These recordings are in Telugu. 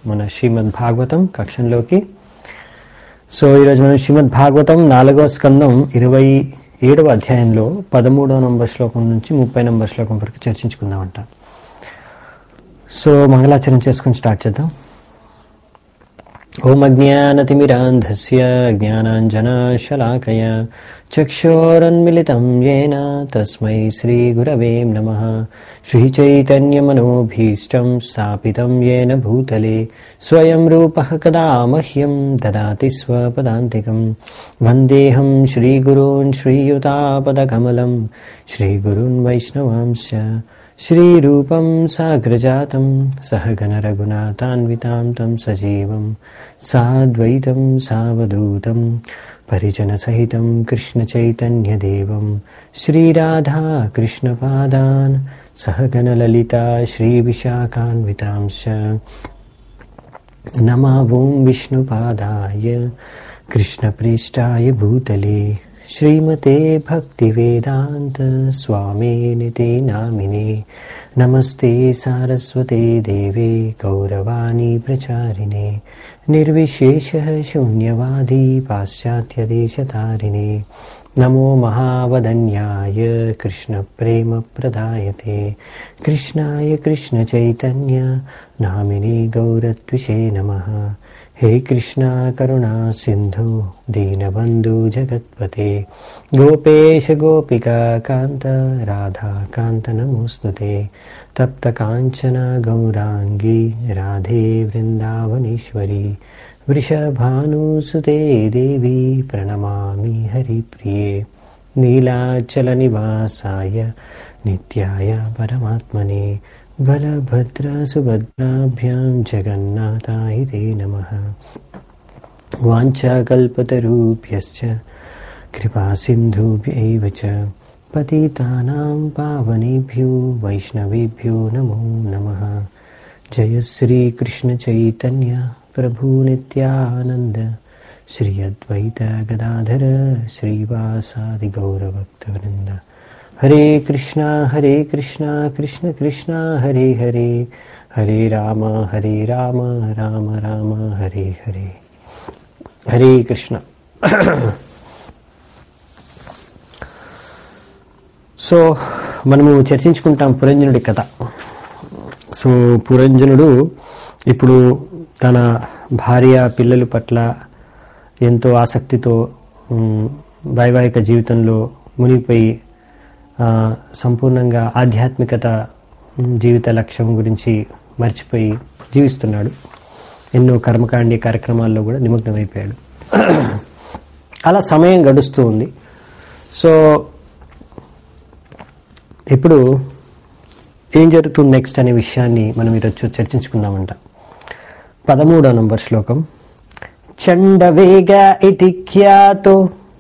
మన శ్రీమద్ భాగవతం కక్షంలోకి సో ఈరోజు మనం శ్రీమద్ భాగవతం నాలుగవ స్కందం ఇరవై ఏడవ అధ్యాయంలో పదమూడవ నంబర్ శ్లోకం నుంచి ముప్పై నంబర్ శ్లోకం వరకు చర్చించుకుందామంట సో మంగళాచరణ చేసుకుని స్టార్ట్ చేద్దాం ఓం అజ్ఞానతిమిరాంధస్య జ్ఞానాంజనశలాకయ చక్షోరన్మిళితం येन తస్మై శ్రీగురవే నమः श्रीचैतन्यमनोभीष्टं स्थापितं येन भूतले स्वयं रूपः कदा मह्यं ददाति स्वपदान्तिकं वन्देऽहं श्रीगुरून् श्रीयुतापदकमलं श्रीगुरून् वैष्णवांश्च श्रीरूपं साग्रजातं सहगणरघुनाथान्वितां तं सजीवं साद्वैतं सावधूतं परिजनसहितं कृष्णचैतन्यदेवं श्रीराधा कृष्णपादान् सहगणललिता श्रीविशाखान्वितांश्च नमावों विष्णुपादाय कृष्णप्रेष्ठाय भूतले श्रीमते भक्तिवेदान्त स्वामिनिते नामिने नमस्ते सारस्वते देवे गौरवाणी प्रचारिणे निर्विशेषः शून्यवादी पाश्चात्यदेशतारिणे नमो महावदन्याय कृष्णप्रेमप्रदायते कृष्णाय कृष्णचैतन्य नामिने गौरत्विषे नमः हे कृष्णा करुणा सिन्धु दीनबन्धु जगत्पते गोपेश गोपिका कान्त राधा कान्त नमोऽस्तु ते तप्तकाञ्चन गौराङ्गी राधे वृन्दावनेश्वरी वृषभानुसुते देवी प्रणमामि हरिप्रिये नीलाचलनिवासाय नित्याय परमात्मने बलभद्रसुभद्राभ्यां जगन्नाथाय ते नमः वाञ्छाकल्पतरुभ्यश्च कृपासिन्धुभ्यैव च पतितानां पावनेभ्यो वैष्णवेभ्यो नमो नमः जय श्रीकृष्णचैतन्य प्रभुनित्यानन्द श्री अद्वैत गदाधर श्रीवासादिगौरभक्तवृन्द हरे कृष्णा हरे कृष्णा कृष्ण कृष्णा हरे हरे हरे राम हरे राम राम राम हरे हरे హరే కృష్ణ సో మనము చర్చించుకుంటాం పురంజనుడి కథ సో పురంజనుడు ఇప్పుడు తన భార్య పిల్లల పట్ల ఎంతో ఆసక్తితో ఉమ్, వైవాహిక జీవితంలో మునిగిపోయి ఆ, సంపూర్ణంగా ఆధ్యాత్మికత ఉమ్, జీవిత లక్ష్యం గురించి మర్చిపోయి జీవిస్తున్నాడు ఎన్నో కర్మకాండి కార్యక్రమాల్లో కూడా నిమగ్నమైపోయాడు అలా సమయం గడుస్తూ ఉంది సో ఇప్పుడు ఏం జరుగుతుంది నెక్స్ట్ అనే విషయాన్ని మనం ఈరోజు చర్చించుకుందామంట పదమూడో నంబర్ శ్లోకం చండవేగ ఇతి ఖ్యాతో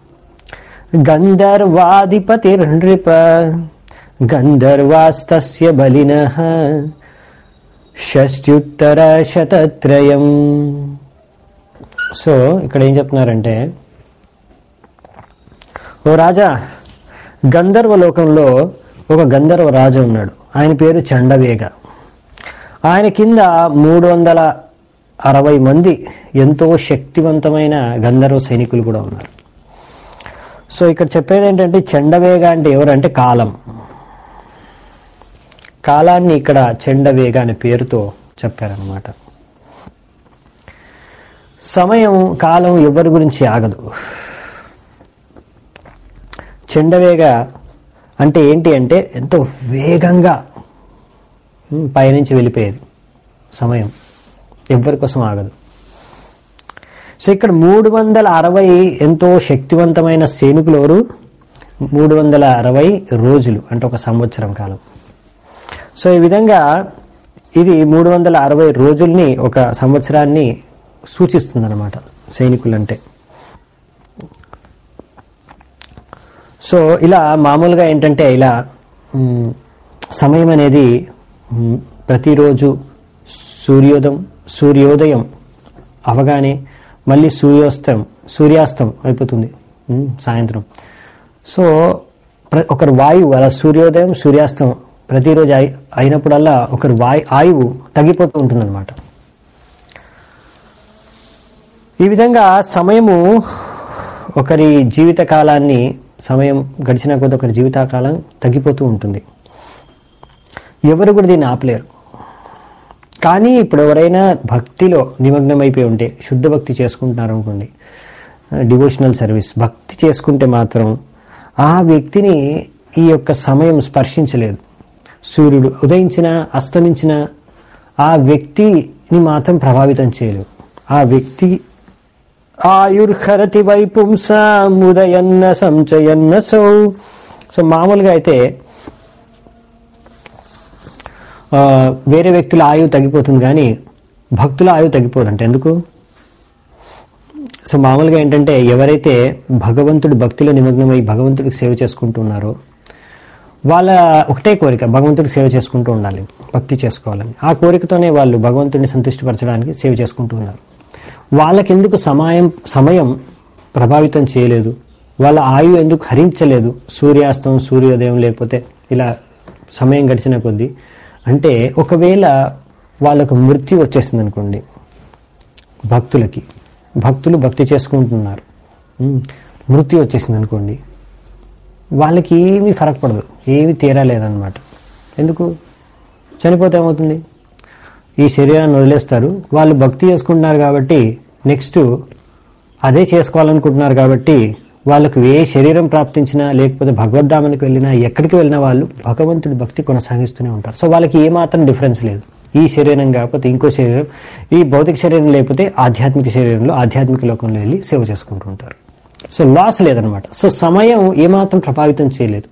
గంధర్వాధిపతిర్నృప గంధర్వాస్తస్య బలినః షష్ట్యుత్తర శతత్రయం సో ఇక్కడ ఏం చెప్తున్నారంటే ఓ రాజా గంధర్వ లోకంలో ఒక గంధర్వ రాజు ఉన్నాడు ఆయన పేరు చండవేగ ఆయన కింద మూడు వందల అరవై మంది ఎంతో శక్తివంతమైన గంధర్వ సైనికులు కూడా ఉన్నారు సో ఇక్కడ చెప్పేది ఏంటంటే చండవేగ అంటే ఎవరంటే కాలం కాలాన్ని ఇక్కడ చండవేగ అనే పేరుతో చెప్పారనమాట సమయం కాలం ఎవరి గురించి ఆగదు చెండవేగ అంటే ఏంటి అంటే ఎంతో వేగంగా ఉమ్, పైనుంచి వెళ్ళిపోయేది సమయం ఎవరి కోసం ఆగదు సో ఇక్కడ మూడు వందల అరవై ఎంతో శక్తివంతమైన సైనికులు ఎవరు మూడు వందల అరవై రోజులు అంటే ఒక సంవత్సరం కాలం సో ఈ విధంగా ఇది మూడు వందల అరవై రోజుల్ని ఒక సంవత్సరాన్ని సూచిస్తుందన్నమాట సైనికులంటే సో ఇలా మామూలుగా ఏంటంటే ఇలా మ్, సమయం అనేది మ్, ప్రతిరోజు సూర్యోదయం సూర్యోదయం అవగానే మళ్ళీ సూర్యోస్తం సూర్యాస్తం అయిపోతుంది మ్, సాయంత్రం సో ప్ర ఒకరు వాయువు అలా సూర్యోదయం సూర్యాస్తం ప్రతిరోజు అయి అయినప్పుడల్లా ఒకరు వాయు ఆయువు తగ్గిపోతూ ఉంటుందన్నమాట ఈ విధంగా సమయము ఒకరి జీవిత కాలాన్ని సమయం గడిచిన కొద్ది ఒకరి జీవిత కాలం తగ్గిపోతూ ఉంటుంది ఎవరు కూడా దీన్ని ఆపలేరు కానీ ఇప్పుడు ఎవరైనా భక్తిలో నిమగ్నమైపోయి ఉంటే శుద్ధ భక్తి చేసుకుంటున్నారు అనుకోండి డివోషనల్ సర్వీస్ భక్తి చేసుకుంటే మాత్రం ఆ వ్యక్తిని ఈ యొక్క సమయం స్పర్శించలేదు సూర్యుడు ఉదయించిన అస్తమించిన ఆ వ్యక్తిని మాత్రం ప్రభావితం చేయలేదు ఆ వ్యక్తి ఆయుర్హరతి వైపుంసాముదయన్న సంచయన్న సౌ సో మామూలుగా అయితే ఆ, వేరే వ్యక్తుల ఆయువు తగ్గిపోతుంది కానీ భక్తుల ఆయువు తగ్గిపోదంట ఎందుకు సో మామూలుగా ఏంటంటే ఎవరైతే భగవంతుడి భక్తిలో నిమగ్నమై భగవంతుడికి సేవ చేసుకుంటున్నారో వాళ్ళ ఒకటే కోరిక భగవంతుడికి సేవ చేసుకుంటూ ఉండాలి భక్తి చేసుకోవాలని ఆ కోరికతోనే వాళ్ళు భగవంతుడిని సంతృష్టిపరచడానికి సేవ చేసుకుంటూ ఉన్నారు వాళ్ళకి ఎందుకు సమయం సమయం ప్రభావితం చేయలేదు వాళ్ళ ఆయువు ఎందుకు హరించలేదు సూర్యాస్తం సూర్యోదయం లేకపోతే ఇలా సమయం గడిచిన కొద్దీ అంటే ఒకవేళ వాళ్ళకు మృత్యు వచ్చేసింది అనుకోండి భక్తులకి భక్తులు భక్తి చేసుకుంటున్నారు ఉమ్, మృత్యు వచ్చేసింది అనుకోండి వాళ్ళకి ఏమీ ఫరక్ పడదు ఏమీ తీరాలేదన్నమాట ఎందుకు చనిపోతే ఏమవుతుంది ఈ శరీరాన్ని వదిలేస్తారు వాళ్ళు భక్తి చేసుకుంటున్నారు కాబట్టి నెక్స్ట్ అదే చేసుకోవాలనుకుంటున్నారు కాబట్టి వాళ్ళకు ఏ శరీరం ప్రాప్తించినా లేకపోతే భగవద్ధామానికి వెళ్ళినా ఎక్కడికి వెళ్ళినా వాళ్ళు భగవంతుడి భక్తి కొనసాగిస్తూనే ఉంటారు సో వాళ్ళకి ఏమాత్రం డిఫరెన్స్ లేదు ఈ శరీరం కాకపోతే ఇంకో శరీరం ఈ భౌతిక శరీరం లేకపోతే ఆధ్యాత్మిక శరీరంలో ఆధ్యాత్మిక లోకంలో వెళ్ళి సేవ చేసుకుంటూ ఉంటారు సో లాస్ లేదనమాట సో సమయం ఏమాత్రం ప్రభావితం చేయలేదు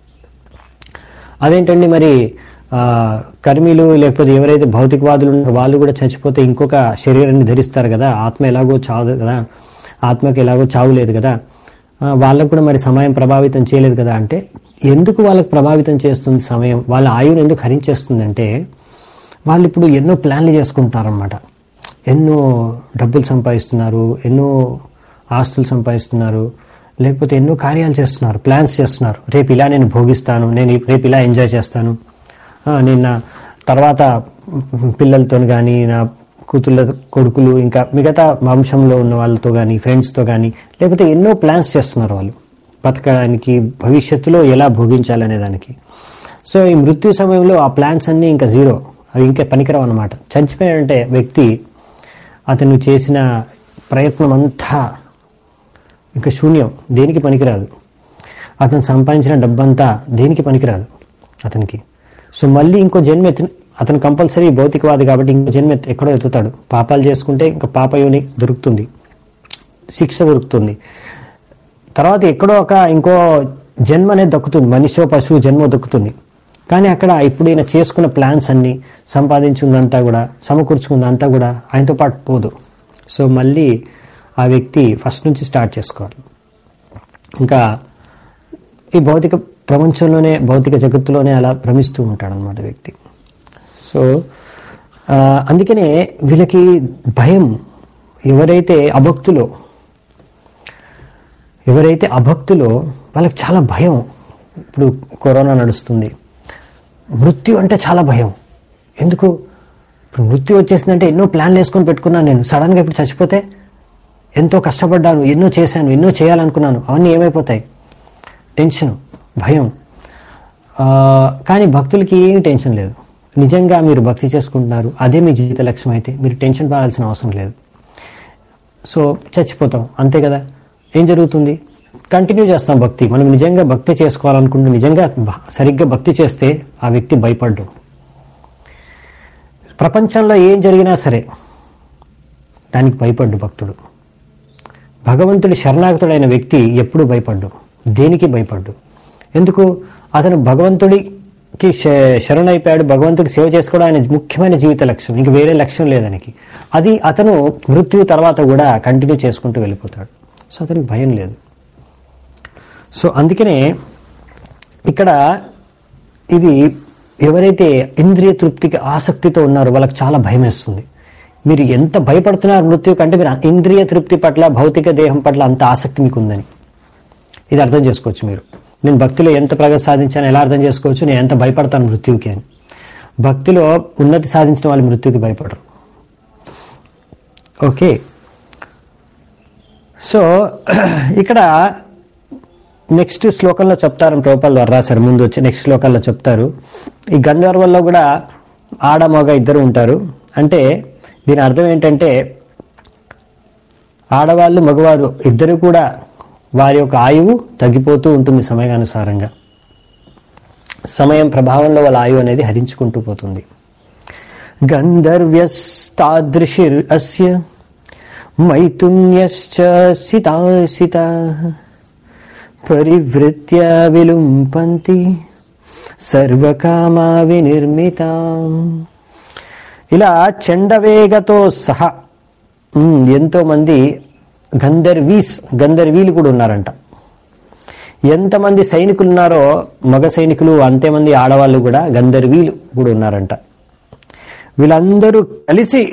అదేంటండి మరి ఆ, కర్మీలు లేకపోతే ఎవరైతే భౌతికవాదులు ఉన్నారో వాళ్ళు కూడా చచ్చిపోతే ఇంకొక శరీరాన్ని ధరిస్తారు కదా ఆత్మ ఎలాగో చావు కదా ఆత్మకి ఎలాగో చావు లేదు కదా ఆ, వాళ్ళకు కూడా మరి సమయం ప్రభావితం చేయలేదు కదా అంటే ఎందుకు వాళ్ళకి ప్రభావితం చేస్తుంది సమయం వాళ్ళ ఆయువుని ఎందుకు హరించేస్తుందంటే వాళ్ళు ఇప్పుడు ఎన్నో ప్లాన్లు చేసుకుంటారన్నమాట ఎన్నో డబ్బులు సంపాదిస్తున్నారు ఎన్నో ఆస్తులు సంపాదిస్తున్నారు లేకపోతే ఎన్నో కార్యాలు చేస్తున్నారు ప్లాన్స్ చేస్తున్నారు రేపు ఇలా నేను భోగిస్తాను నేను రేపు ఇలా ఎంజాయ్ చేస్తాను ఆ, నేను నా తర్వాత పిల్లలతో కానీ నా కూతుళ్ళ కొడుకులు ఇంకా మిగతా వంశంలో ఉన్న వాళ్ళతో కానీ ఫ్రెండ్స్తో కానీ లేకపోతే ఎన్నో ప్లాన్స్ చేస్తున్నారు వాళ్ళు బతకడానికి భవిష్యత్తులో ఎలా భోగించాలనే దానికి సో ఈ మృత్యు సమయంలో ఆ ప్లాన్స్ అన్నీ ఇంకా జీరో అవి ఇంకా పనికిరావు అనమాట చనిపోయాడంటే వ్యక్తి అతను చేసిన ప్రయత్నం అంతా ఇంకా శూన్యం దేనికి పనికిరాదు అతను సంపాదించిన డబ్బంతా దేనికి పనికిరాదు అతనికి సో మళ్ళీ ఇంకో జన్మ ఎత్తి అతను కంపల్సరీ భౌతికవాది కాబట్టి ఇంకో జన్మ ఎత్తు- ఎక్కడో ఎత్తుతాడు పాపాలు చేసుకుంటే ఇంకా పాపయోని దొరుకుతుంది శిక్ష దొరుకుతుంది తర్వాత ఎక్కడో ఒక ఇంకో జన్మ అనేది దక్కుతుంది మనిషో పశువు జన్మ దక్కుతుంది కానీ అక్కడ ఇప్పుడు ఈయన చేసుకున్న ప్లాన్స్ అన్నీ సంపాదించుకుందంతా కూడా సమకూర్చుకుందంతా కూడా ఆయనతో పాటు పోదు సో మళ్ళీ ఆ వ్యక్తి ఫస్ట్ నుంచి స్టార్ట్ చేసుకోవాలి ఇంకా ఈ భౌతిక ప్రపంచంలోనే భౌతిక జగత్తులోనే అలా భ్రమిస్తూ ఉంటాడు అనమాట వ్యక్తి సో ఆ, అందుకనే వీళ్ళకి భయం ఎవరైతే అభక్తులో ఎవరైతే అభక్తులో వాళ్ళకి చాలా భయం ఇప్పుడు కరోనా నడుస్తుంది మృత్యు అంటే చాలా భయం ఎందుకు ఇప్పుడు మృత్యు వచ్చేసిందంటే ఎన్నో ప్లాన్లు వేసుకొని పెట్టుకున్నాను నేను సడన్గా ఇప్పుడు చచ్చిపోతే ఎంతో కష్టపడ్డాను ఎన్నో చేశాను ఎన్నో చేయాలనుకున్నాను అవన్నీ ఏమైపోతాయి టెన్షన్ భయం ఆ, కానీ భక్తులకి ఏమి టెన్షన్ లేదు నిజంగా మీరు భక్తి చేసుకుంటున్నారు అదే మీ జీవిత లక్ష్యం అయితే మీరు టెన్షన్ పడాల్సిన అవసరం లేదు సో చచ్చిపోతాం అంతే కదా ఏం జరుగుతుంది కంటిన్యూ చేస్తాం భక్తి మనం నిజంగా భక్తి చేసుకోవాలనుకుంటే నిజంగా భ- సరిగ్గా భక్తి చేస్తే ఆ వ్యక్తి భయపడ్డు ప్రపంచంలో ఏం జరిగినా సరే దానికి భయపడ్డు భక్తుడు భగవంతుడి శరణాగతుడైన వ్యక్తి ఎప్పుడూ భయపడ్డు దేనికి భయపడ్డు ఎందుకు అతను భగవంతుడికి శ- శరణైపోయాడు భగవంతుడికి సేవ చేసుకోవడం ఆయన ముఖ్యమైన జీవిత లక్ష్యం ఇంక వేరే లక్ష్యం లేదానికి అది అతను మృత్యు తర్వాత కూడా కంటిన్యూ చేసుకుంటూ వెళ్ళిపోతాడు సో అతనికి భయం లేదు సో అందుకనే ఇక్కడ ఇది ఎవరైతే ఇంద్రియ తృప్తికి ఆసక్తితో ఉన్నారో వాళ్ళకి చాలా భయం వేస్తుంది మీరు ఎంత భయపడుతున్నారు మృత్యు కంటే మీరు ఇంద్రియ తృప్తి పట్ల భౌతిక దేహం పట్ల అంత ఆసక్తి మీకు ఉందని ఇది అర్థం చేసుకోవచ్చు మీరు నేను భక్తిలో ఎంత ప్రగతి సాధించాను ఎలా అర్థం చేసుకోవచ్చు నేను ఎంత భయపడతాను మృత్యువుకి అని భక్తిలో ఉన్నతి సాధించిన వాళ్ళు మృత్యుకి భయపడరు ఓకే సో ఇక్కడ నెక్స్ట్ శ్లోకంలో చెప్తారు ప్రభుపాల్ ద్వారా రాశారు ముందు వచ్చి నెక్స్ట్ శ్లోకాల్లో చెప్తారు ఈ గంధర్వల్లో కూడా ఆడ మగ ఇద్దరు ఉంటారు అంటే దీని అర్థం ఏంటంటే ఆడవాళ్ళు మగవారు ఇద్దరు కూడా వారి యొక్క ఆయువు తగ్గిపోతూ ఉంటుంది సమయానుసారంగా సమయం ప్రభావంలో వాళ్ళ ఆయువు అనేది హరించుకుంటూ పోతుంది గంధర్వ్యస్తాదృశిర్ అస్య మైథున్యశ్చ సితాసిత పరివృత్య విలుంపంతి సర్వకామా వినిర్మిత ఇలా చండవేగతో సహా ఉమ్, ఎంతో మంది గంధర్వీస్ గంధర్వీలు కూడా ఉన్నారంట ఎంతమంది సైనికులు ఉన్నారో మగ సైనికులు అంతేమంది ఆడవాళ్ళు కూడా గంధర్వీలు కూడా ఉన్నారంట వీళ్ళందరూ కలిసి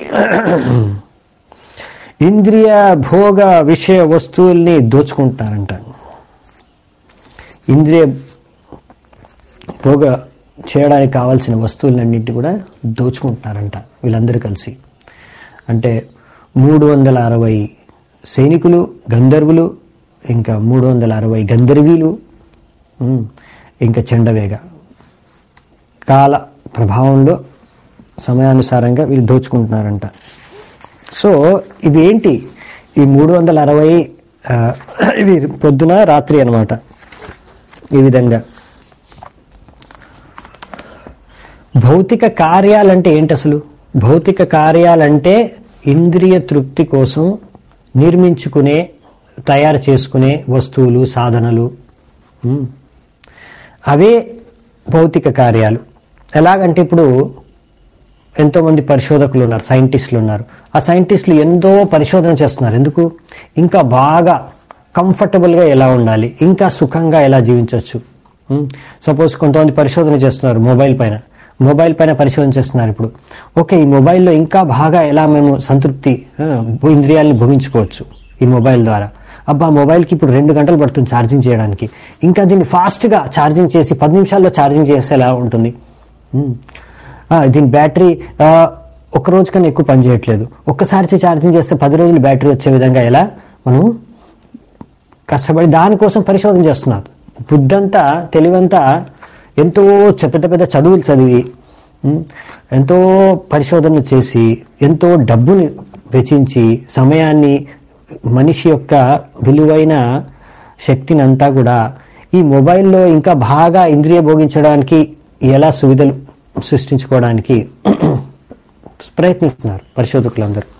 ఇంద్రియ భోగ విషయ వస్తువుల్ని దోచుకుంటారంట ఇంద్రియ భోగ చేయడానికి కావాల్సిన వస్తువులన్నింటి కూడా దోచుకుంటున్నారంట వీళ్ళందరూ కలిసి అంటే మూడు వందల అరవై సైనికులు గంధర్వులు ఇంకా మూడు వందల అరవై గంధర్వీలు ఉమ్, ఇంకా చెండవేగ కాల ప్రభావంలో సమయానుసారంగా వీళ్ళు దోచుకుంటున్నారంట సో ఇవేంటి ఈ మూడు వందల అరవై ఆ, ఇవి పొద్దున రాత్రి అన్నమాట ఈ విధంగా భౌతిక కార్యాలంటే ఏంటి అసలు భౌతిక కార్యాలంటే ఇంద్రియ తృప్తి కోసం నిర్మించుకునే తయారు చేసుకునే వస్తువులు సాధనలు ఉమ్. అవే భౌతిక కార్యాలు ఎలాగంటే ఇప్పుడు ఎంతోమంది పరిశోధకులు ఉన్నారు సైంటిస్టులు ఉన్నారు ఆ సైంటిస్టులు ఎంతో పరిశోధన చేస్తున్నారు ఎందుకు ఇంకా బాగా కంఫర్టబుల్గా ఎలా ఉండాలి ఇంకా సుఖంగా ఎలా జీవించవచ్చు సపోజ్ కొంతమంది పరిశోధన చేస్తున్నారు మొబైల్ పైన మొబైల్ పైన పరిశోధన చేస్తున్నారు ఇప్పుడు ఓకే ఈ మొబైల్లో ఇంకా బాగా ఎలా మేము సంతృప్తి ఆ, ఇంద్రియాలని భోగించుకోవచ్చు ఈ మొబైల్ ద్వారా అబ్బా మొబైల్కి ఇప్పుడు రెండు గంటలు పడుతుంది ఛార్జింగ్ చేయడానికి ఇంకా దీన్ని ఫాస్ట్గా ఛార్జింగ్ చేసి పది నిమిషాల్లో ఛార్జింగ్ చేస్తే ఎలా ఉంటుంది ఉమ్. ఆ, దీని బ్యాటరీ ఆ, ఒక రోజు కన్నా ఎక్కువ పని చేయట్లేదు ఒక్కసారి ఛార్జింగ్ చేస్తే పది రోజులు బ్యాటరీ వచ్చే విధంగా ఎలా మనం కష్టపడి దానికోసం పరిశోధన చేస్తున్నారు బుద్ధంతా తెలివంతా ఎంతో చ- పెద్ద పెద్ద చదువులు చదివి ఉమ్, ఎంతో పరిశోధనలు చేసి ఎంతో డబ్బుని వెచ్చించి సమయాన్ని మనిషి యొక్క విలువైన శక్తిని అంతా కూడా ఈ మొబైల్లో ఇంకా బాగా ఇంద్రియ భోగించడానికి ఎలా సువిధలు సృష్టించుకోవడానికి ప్రయత్నిస్తున్నారు పరిశోధకులందరూ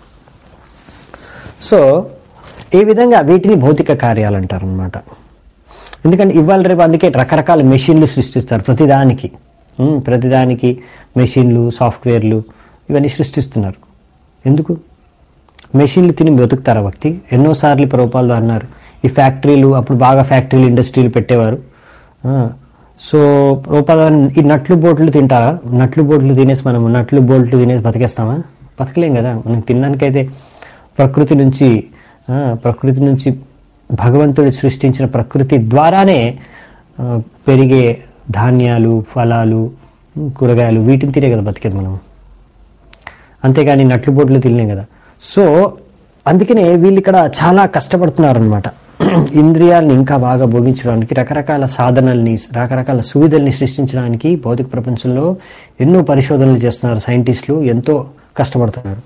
సో ఈ విధంగా వీటిని భౌతిక కార్యాలు అంటారు అనమాట ఎందుకంటే ఇవాళ రేపు అందుకే రకరకాల మెషిన్లు సృష్టిస్తారు ప్రతిదానికి ఉమ్, ప్రతిదానికి మెషిన్లు సాఫ్ట్వేర్లు ఇవన్నీ సృష్టిస్తున్నారు ఎందుకు మెషిన్లు తిని బతుకుతారా వ్యక్తి ఎన్నోసార్లు ప్రభుపాలు అన్నారు ఈ ఫ్యాక్టరీలు అప్పుడు బాగా ఫ్యాక్టరీలు ఇండస్ట్రీలు పెట్టేవారు ఆ, సో రూపాయలు ఈ నట్లు బోట్లు తింటారా నట్లు బోట్లు తినేసి మనం నట్లు బోట్లు తినేసి బతికేస్తామా బతకలేం కదా మనం తినడానికైతే ప్రకృతి నుంచి ఆ, ప్రకృతి నుంచి భగవంతుడు సృష్టించిన ప్రకృతి ద్వారానే ఆ, పెరిగే ధాన్యాలు ఫలాలు కూరగాయలు వీటిని తినే కదా బతికేది మనం అంతేగాని నట్లు బోట్లు తినలేం కదా సో అందుకనే వీళ్ళు ఇక్కడ చాలా కష్టపడుతున్నారు అనమాట ఇంద్రియాలను ఇంకా బాగా భోగించడానికి రకరకాల సాధనల్ని రకరకాల సువిధల్ని సృష్టించడానికి భౌతిక ప్రపంచంలో ఎన్నో పరిశోధనలు చేస్తున్నారు సైంటిస్టులు ఎంతో కష్టపడుతున్నారు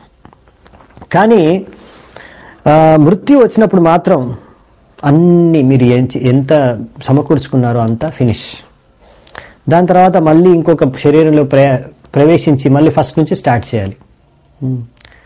కానీ ఆ, మృత్యు వచ్చినప్పుడు మాత్రం అన్ని మీరు ఎంచి- ఎంత సమకూర్చుకున్నారో అంతా ఫినిష్ దాని తర్వాత మళ్ళీ ఇంకొక శరీరంలో ప్ర ప్రవేశించి మళ్ళీ ఫస్ట్ నుంచి స్టార్ట్ చేయాలి ఉమ్.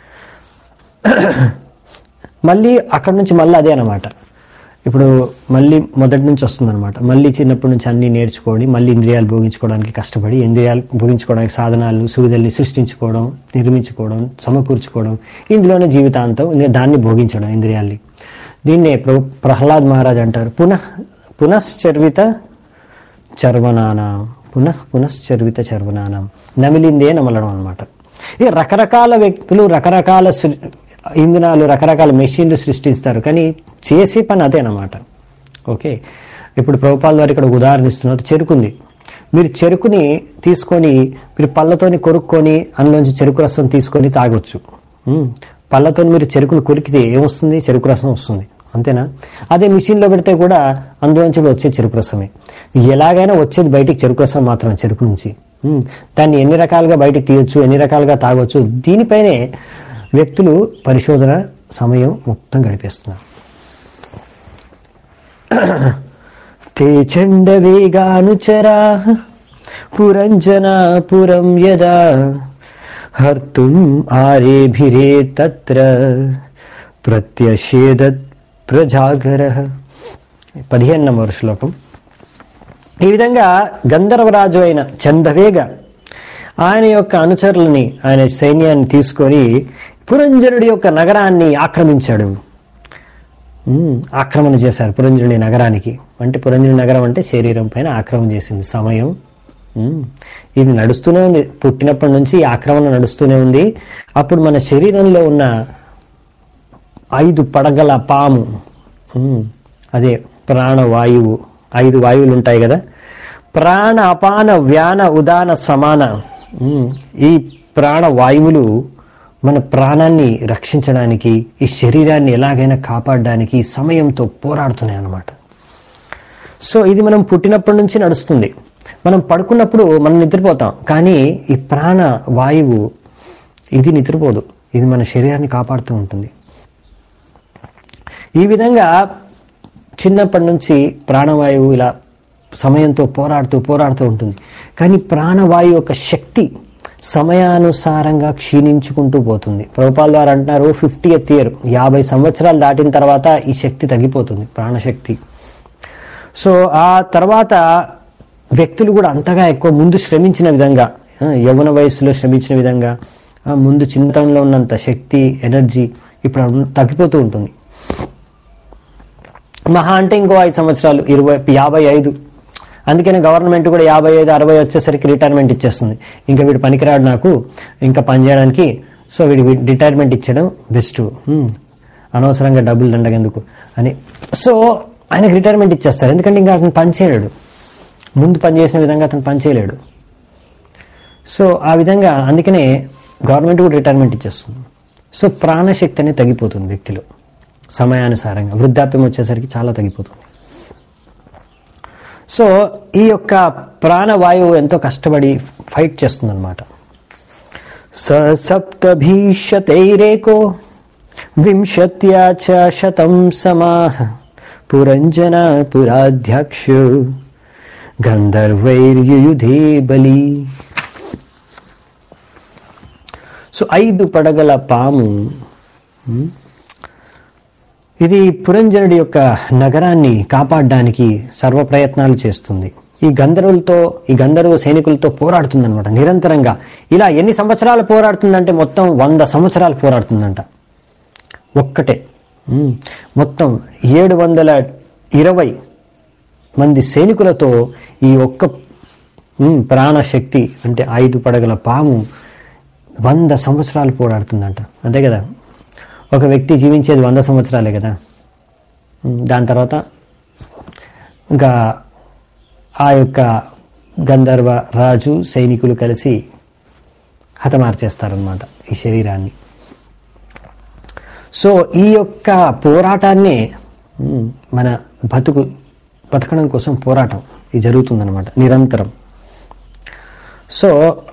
మళ్ళీ అక్కడ నుంచి మళ్ళీ అదే అనమాట ఇప్పుడు మళ్ళీ మొదటి నుంచి వస్తుందన్నమాట మళ్ళీ చిన్నప్పటి నుంచి అన్నీ నేర్చుకొని మళ్ళీ ఇంద్రియాలు భోగించుకోవడానికి కష్టపడి ఇంద్రియాలు భోగించుకోవడానికి సాధనాలు సువిధల్ని సృష్టించుకోవడం నిర్మించుకోవడం సమకూర్చుకోవడం ఇందులోనే జీవితాంతం ఇంకా దాన్ని భోగించడం ఇంద్రియాల్ని దీన్నే ప్ర ప్రహ్లాద్ మహారాజ్ అంటారు పునః పునశ్చర్విత చర్వనానం పునః పునశ్చర్విత చర్వనానం నమిలిందే నమలడం అనమాట ఇక రకరకాల వ్యక్తులు రకరకాల సృ- ఇంధనాలు రకరకాల మెషిన్లు సృష్టిస్తారు కానీ చేసే పని అదేనమాట ఓకే ఇప్పుడు ప్రభుపాల్ వారు ఇక్కడ ఒక ఉదాహరణ ఇస్తున్నారు చెరుకుంది మీరు చెరుకుని తీసుకొని మీరు పళ్ళతోని కొరుక్కొని అందులోంచి చెరుకు రసం తీసుకొని తాగొచ్చు ఉమ్, పళ్ళతో మీరు చెరుకును కొరికితే ఏమొస్తుంది చెరుకు రసం వస్తుంది అంతేనా అదే మిషన్లో పెడితే కూడా అందులోంచి వచ్చే చెరుకు రసమే ఎలాగైనా వచ్చేది బయటికి చెరుకు రసం మాత్రం చెరుకు నుంచి ఉమ్, దాన్ని ఎన్ని రకాలుగా బయటికి తీయొచ్చు ఎన్ని రకాలుగా తాగొచ్చు దీనిపైనే వ్యక్తులు పరిశోధన సమయం మొత్తం గడిపేస్తున్నారు ते चण्डवेगानुचरा पुरञ्जना पुरं यदा हर्तुम् आरेभिरे तत्र ప్రత్యషేదత్ ప్రజాగర పదిహేను నంబర్ శ్లోకం ఈ విధంగా గంధర్వరాజు అయిన చందవేగ ఆయన యొక్క అనుచరులని ఆయన సైన్యాన్ని తీసుకొని పురంజనుడి యొక్క నగరాన్ని ఆక్రమించాడు ఉమ్, ఆక్రమణ చేశారు పురంజనుడి నగరానికి అంటే పురంజనుడి నగరం అంటే శరీరం పైన ఆక్రమణ చేసింది సమయం ఉమ్, ఇది నడుస్తూనే ఉంది పుట్టినప్పటి నుంచి ఈ ఆక్రమణ నడుస్తూనే ఉంది అప్పుడు మన శరీరంలో ఉన్న ఐదు పడగల పాము ఉమ్, అదే ప్రాణవాయువు ఐదు వాయువులు ఉంటాయి కదా ప్రాణ అపాన వ్యాన ఉదాన సమాన ఉమ్, ఈ ప్రాణవాయువులు మన ప్రాణాన్ని రక్షించడానికి ఈ శరీరాన్ని ఎలాగైనా కాపాడడానికి ఈ సమయంతో పోరాడుతున్నాయి అన్నమాట సో ఇది మనం పుట్టినప్పటి నుంచి నడుస్తుంది మనం పడుకున్నప్పుడు మనం నిద్రపోతాం కానీ ఈ ప్రాణ వాయువు ఇది నిద్రపోదు ఇది మన శరీరాన్ని కాపాడుతూ ఉంటుంది ఈ విధంగా చిన్నప్పటి నుంచి ప్రాణవాయువు ఇలా సమయంతో పోరాడుతూ పోరాడుతూ ఉంటుంది కానీ ప్రాణవాయువు యొక్క శక్తి సమయానుసారంగా క్షీణించుకుంటూ పోతుంది ప్రభుపాల్ వారు అంటున్నారు ఫిఫ్టీ ఎత్ ఇయర్ యాభై సంవత్సరాలు దాటిన తర్వాత ఈ శక్తి తగ్గిపోతుంది ప్రాణశక్తి సో ఆ తర్వాత వ్యక్తులు కూడా అంతగా ఎక్కువ ముందు శ్రమించిన విధంగా ఆ, యవ్వన వయసులో శ్రమించిన విధంగా ఆ, ముందు చిన్నతనంలో ఉన్నంత శక్తి ఎనర్జీ ఇప్పుడు అవి తగ్గిపోతూ ఉంటుంది మహా అంటే ఇంకో ఐదు సంవత్సరాలు ఇరవై యాభై ఐదు అందుకనే గవర్నమెంట్ కూడా యాభై ఐదు అరవై వచ్చేసరికి రిటైర్మెంట్ ఇచ్చేస్తుంది ఇంకా వీడు పనికిరాడు నాకు ఇంకా పని చేయడానికి సో వీడి రిటైర్మెంట్ ఇచ్చడం బెస్ట్ అనవసరంగా డబ్బులు దండగెందుకు అని సో ఆయనకి రిటైర్మెంట్ ఇచ్చేస్తారు ఎందుకంటే ఇంకా అతను పని చేయలేడు ముందు పని చేసిన విధంగా అతను పని చేయలేడు సో ఆ విధంగా అందుకనే గవర్నమెంట్ కూడా రిటైర్మెంట్ ఇచ్చేస్తుంది సో ప్రాణశక్తి అనేది తగ్గిపోతుంది వ్యక్తిలో సమయానుసారంగా వృద్ధాప్యం వచ్చేసరికి చాలా తగ్గిపోతుంది సో ఈ యొక్క ప్రాణవాయువు ఎంతో కష్టపడి ఫైట్ చేస్తుంది అనమాట స సప్తభీషతైరేకో వింశత్యా చ శతం సమాహ పురంజన పురాధ్యక్ష గంధర్వైర్యుయుధే బలి సో ఐదు పడగల పాము ఉమ్, ఇది పురంజనుడి యొక్క నగరాన్ని కాపాడడానికి సర్వ ప్రయత్నాలు చేస్తుంది ఈ గంధర్వులతో ఈ గంధర్వ సైనికులతో పోరాడుతుందన్నమాట నిరంతరంగా ఇలా ఎన్ని సంవత్సరాలు పోరాడుతుందంటే మొత్తం వంద సంవత్సరాలు పోరాడుతుందంట ఒక్కటే ఉమ్, మొత్తం ఏడు వందల ఇరవై మంది సైనికులతో ఈ ఒక్క ఉమ్, ప్రాణశక్తి అంటే ఐదు పడగల పాము వంద సంవత్సరాలు పోరాడుతుందంట అంతే కదా ఒక వ్యక్తి జీవించేది వంద సంవత్సరాలే కదా ఉమ్, దాని తర్వాత ఇంకా ఆ యొక్క గంధర్వ రాజు సైనికులు కలిసి హతమార్చేస్తారనమాట ఈ శరీరాన్ని సో ఈ యొక్క పోరాటాన్నే ఉమ్, మన బతుకు బతకడం కోసం పోరాటం ఇది జరుగుతుందన్నమాట నిరంతరం సో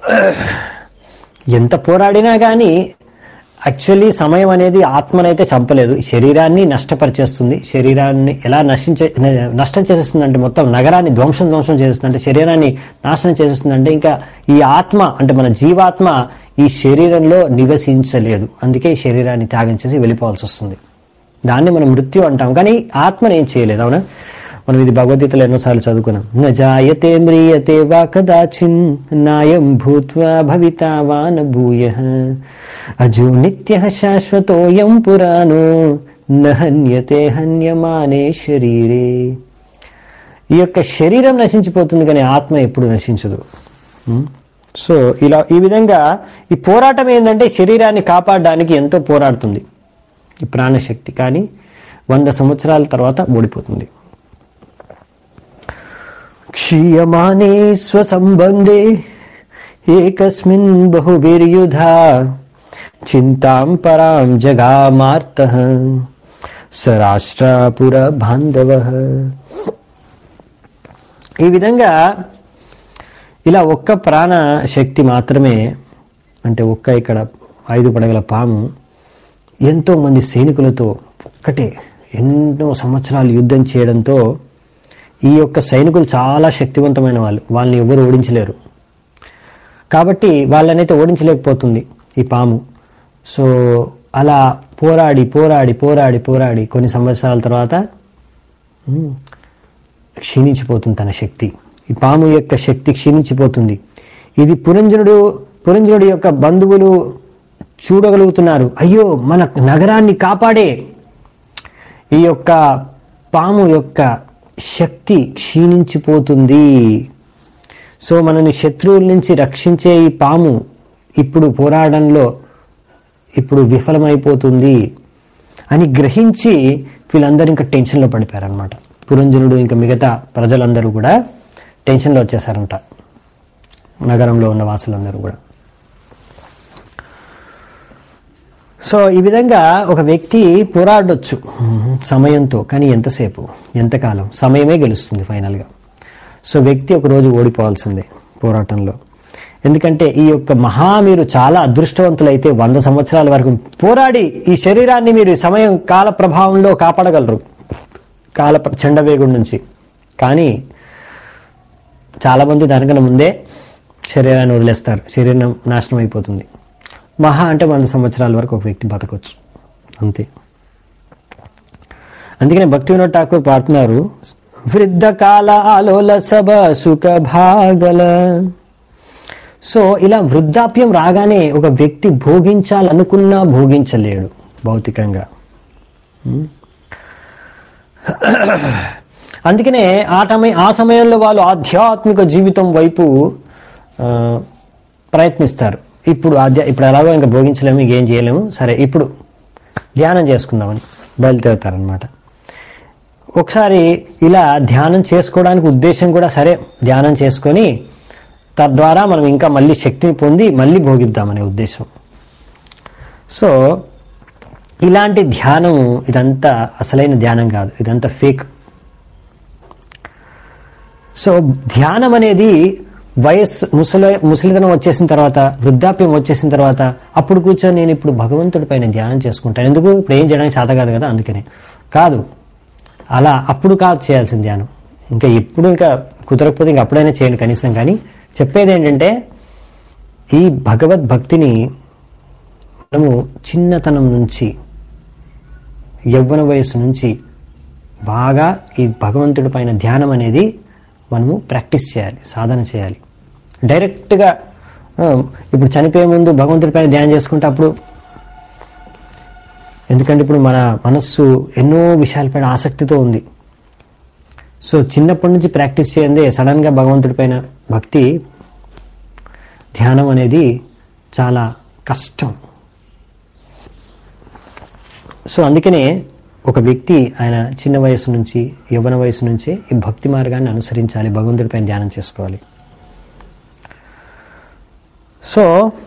ఎంత పోరాడినా కానీ యాక్చువల్లీ సమయం అనేది ఆత్మనైతే చంపలేదు ఈ శరీరాన్ని నష్టపరిచేస్తుంది శరీరాన్ని ఎలా నశించే నష్టం చేసేస్తుంది అంటే మొత్తం నగరాన్ని ధ్వంసం ధ్వంసం చేసేస్తుంది అంటే శరీరాన్ని నాశనం చేసేస్తుంది అంటే ఇంకా ఈ ఆత్మ అంటే మన జీవాత్మ ఈ శరీరంలో నివసించలేదు అందుకే ఈ శరీరాన్ని త్యాగం చేసి వెళ్ళిపోవాల్సి వస్తుంది దాన్ని మనం మృత్యు అంటాం కానీ ఆత్మని ఏం చేయలేదు అవునా మనం ఇది భగవద్గీతలో ఎన్నోసార్లు చదువుకున్నాం న జాయతే మ్రియతే వా కదాచిన్ నాయం భూత్వా భవితా వా న భూయ అజో నిత్య శాశ్వతోయం పురాణో నహన్యతే హన్యమానే శరీరే ఈ యొక్క శరీరం నశించిపోతుంది కానీ ఆత్మ ఎప్పుడు నశించదు ఉం? సో ఇలా ఈ విధంగా ఈ పోరాటం ఏంటంటే శరీరాన్ని కాపాడడానికి ఎంతో పోరాడుతుంది ఈ ప్రాణశక్తి కానీ వంద సంవత్సరాల తర్వాత ఓడిపోతుంది క్షీయమానే స్వసంబంధే ఏకస్మిన్ బహుభిర్యుధా చింతాం పరాం జగామార్త స రాష్ట్రపుర బాంధవ ఈ విధంగా ఇలా ఒక్క ప్రాణ శక్తి మాత్రమే అంటే ఒక్క ఇక్కడ ఐదు పడగల పాము ఎంతో మంది సైనికులతో ఒక్కటే ఎన్నో సంవత్సరాలు యుద్ధం చేయడంతో ఈ యొక్క సైనికులు చాలా శక్తివంతమైన వాళ్ళు వాళ్ళని ఎవరు ఓడించలేరు కాబట్టి వాళ్ళనైతే ఓడించలేకపోతుంది ఈ పాము సో అలా పోరాడి పోరాడి పోరాడి పోరాడి కొన్ని సంవత్సరాల తర్వాత ఉమ్, క్షీణించిపోతుంది తన శక్తి ఈ పాము యొక్క శక్తి క్షీణించిపోతుంది ఇది పురంజనుడు పురంజనుడి యొక్క బంధువులు చూడగలుగుతున్నారు అయ్యో మన నగరాన్ని కాపాడే ఈ యొక్క పాము యొక్క శక్తి క్షీణించిపోతుంది సో మనని శత్రువుల నుంచి రక్షించే ఈ పాము ఇప్పుడు పోరాడంలో ఇప్పుడు విఫలమైపోతుంది అని గ్రహించి వీళ్ళందరూ ఇంకా టెన్షన్లో పడిపోయారనమాట పురంజనుడు ఇంకా మిగతా ప్రజలందరూ కూడా టెన్షన్లో వచ్చేసారంట నగరంలో ఉన్న వాసులందరూ కూడా సో ఈ విధంగా ఒక వ్యక్తి పోరాడొచ్చు సమయంతో కానీ ఎంతసేపు ఎంతకాలం సమయమే గెలుస్తుంది ఫైనల్గా సో వ్యక్తి ఒక రోజు ఓడిపోవాల్సిందే పోరాటంలో ఎందుకంటే ఈ యొక్క మహా మీరు చాలా అదృష్టవంతులైతే వంద సంవత్సరాల వరకు పోరాడి ఈ శరీరాన్ని మీరు ఈ సమయం కాల ప్రభావంలో కాపాడగలరు కాల ప్ర- చండవేగుడి నుంచి కానీ చాలామంది దానికన్నా ముందే శరీరాన్ని వదిలేస్తారు శరీరం నాశనం అయిపోతుంది మహా అంటే వంద సంవత్సరాల వరకు ఒక వ్యక్తి బతకొచ్చు అంతే అందుకనే భక్తి వినోద్ ఠాకూర్ పాడుతున్నారు వృద్ధ కాల ఆలోల సభ సుఖ భాగల సో ఇలా వృద్ధాప్యం రాగానే ఒక వ్యక్తి భోగించాలనుకున్నా భోగించలేడు భౌతికంగా అందుకనే ఆ టమై ఆ సమయంలో వాళ్ళు ఆధ్యాత్మిక జీవితం వైపు ఆ, ప్రయత్నిస్తారు ఇప్పుడు ఆధ్యా ఇప్పుడు ఎలాగో ఇంకా భోగించలేము ఇంకేం చేయలేము సరే ఇప్పుడు ధ్యానం చేసుకుందామని బయలుదేరుతారనమాట ఒకసారి ఇలా ధ్యానం చేసుకోవడానికి ఉద్దేశం కూడా సరే ధ్యానం చేసుకొని తద్వారా మనం ఇంకా మళ్ళీ శక్తిని పొంది మళ్ళీ భోగిద్దామనే ఉద్దేశం సో ఇలాంటి ధ్యానం ఇదంతా అసలైన ధ్యానం కాదు ఇదంతా ఫేక్ సో ధ్యానం అనేది వయస్సు ముసలి ముసలితనం వచ్చేసిన తర్వాత వృద్ధాప్యం వచ్చేసిన తర్వాత అప్పుడు కూర్చొని నేను ఇప్పుడు భగవంతుడి పైన ధ్యానం చేసుకుంటాను ఎందుకు ఇప్పుడు ఏం చేయడానికి చేత కాదు కదా అందుకని కాదు అలా అప్పుడు కాదు చేయాల్సిన ధ్యానం ఇంకా ఎప్పుడు ఇంకా కుదరకపోతే ఇంకా అప్పుడైనా చేయండి కనీసం కానీ చెప్పేది ఏంటంటే ఈ భగవద్భక్తిని మనము చిన్నతనం నుంచి యవ్వన వయసు నుంచి బాగా ఈ భగవంతుడి పైన ధ్యానం అనేది మనము ప్రాక్టీస్ చేయాలి సాధన చేయాలి డైరెక్ట్గా ఆ, ఇప్పుడు చనిపోయే ముందు భగవంతుడి పైన ధ్యానం చేసుకుంటే అప్పుడు ఎందుకంటే ఇప్పుడు మన మనస్సు ఎన్నో విషయాలపైన ఆసక్తితో ఉంది సో చిన్నప్పటి నుంచి ప్రాక్టీస్ చేయందే సడన్గా భగవంతుడి పైన భక్తి ధ్యానం అనేది చాలా కష్టం సో అందుకనే ఒక వ్యక్తి ఆయన చిన్న వయసు నుంచి యవ్వన వయసు నుంచే ఈ భక్తి మార్గాన్ని అనుసరించాలి భగవంతుడిపైన ధ్యానం చేసుకోవాలి సో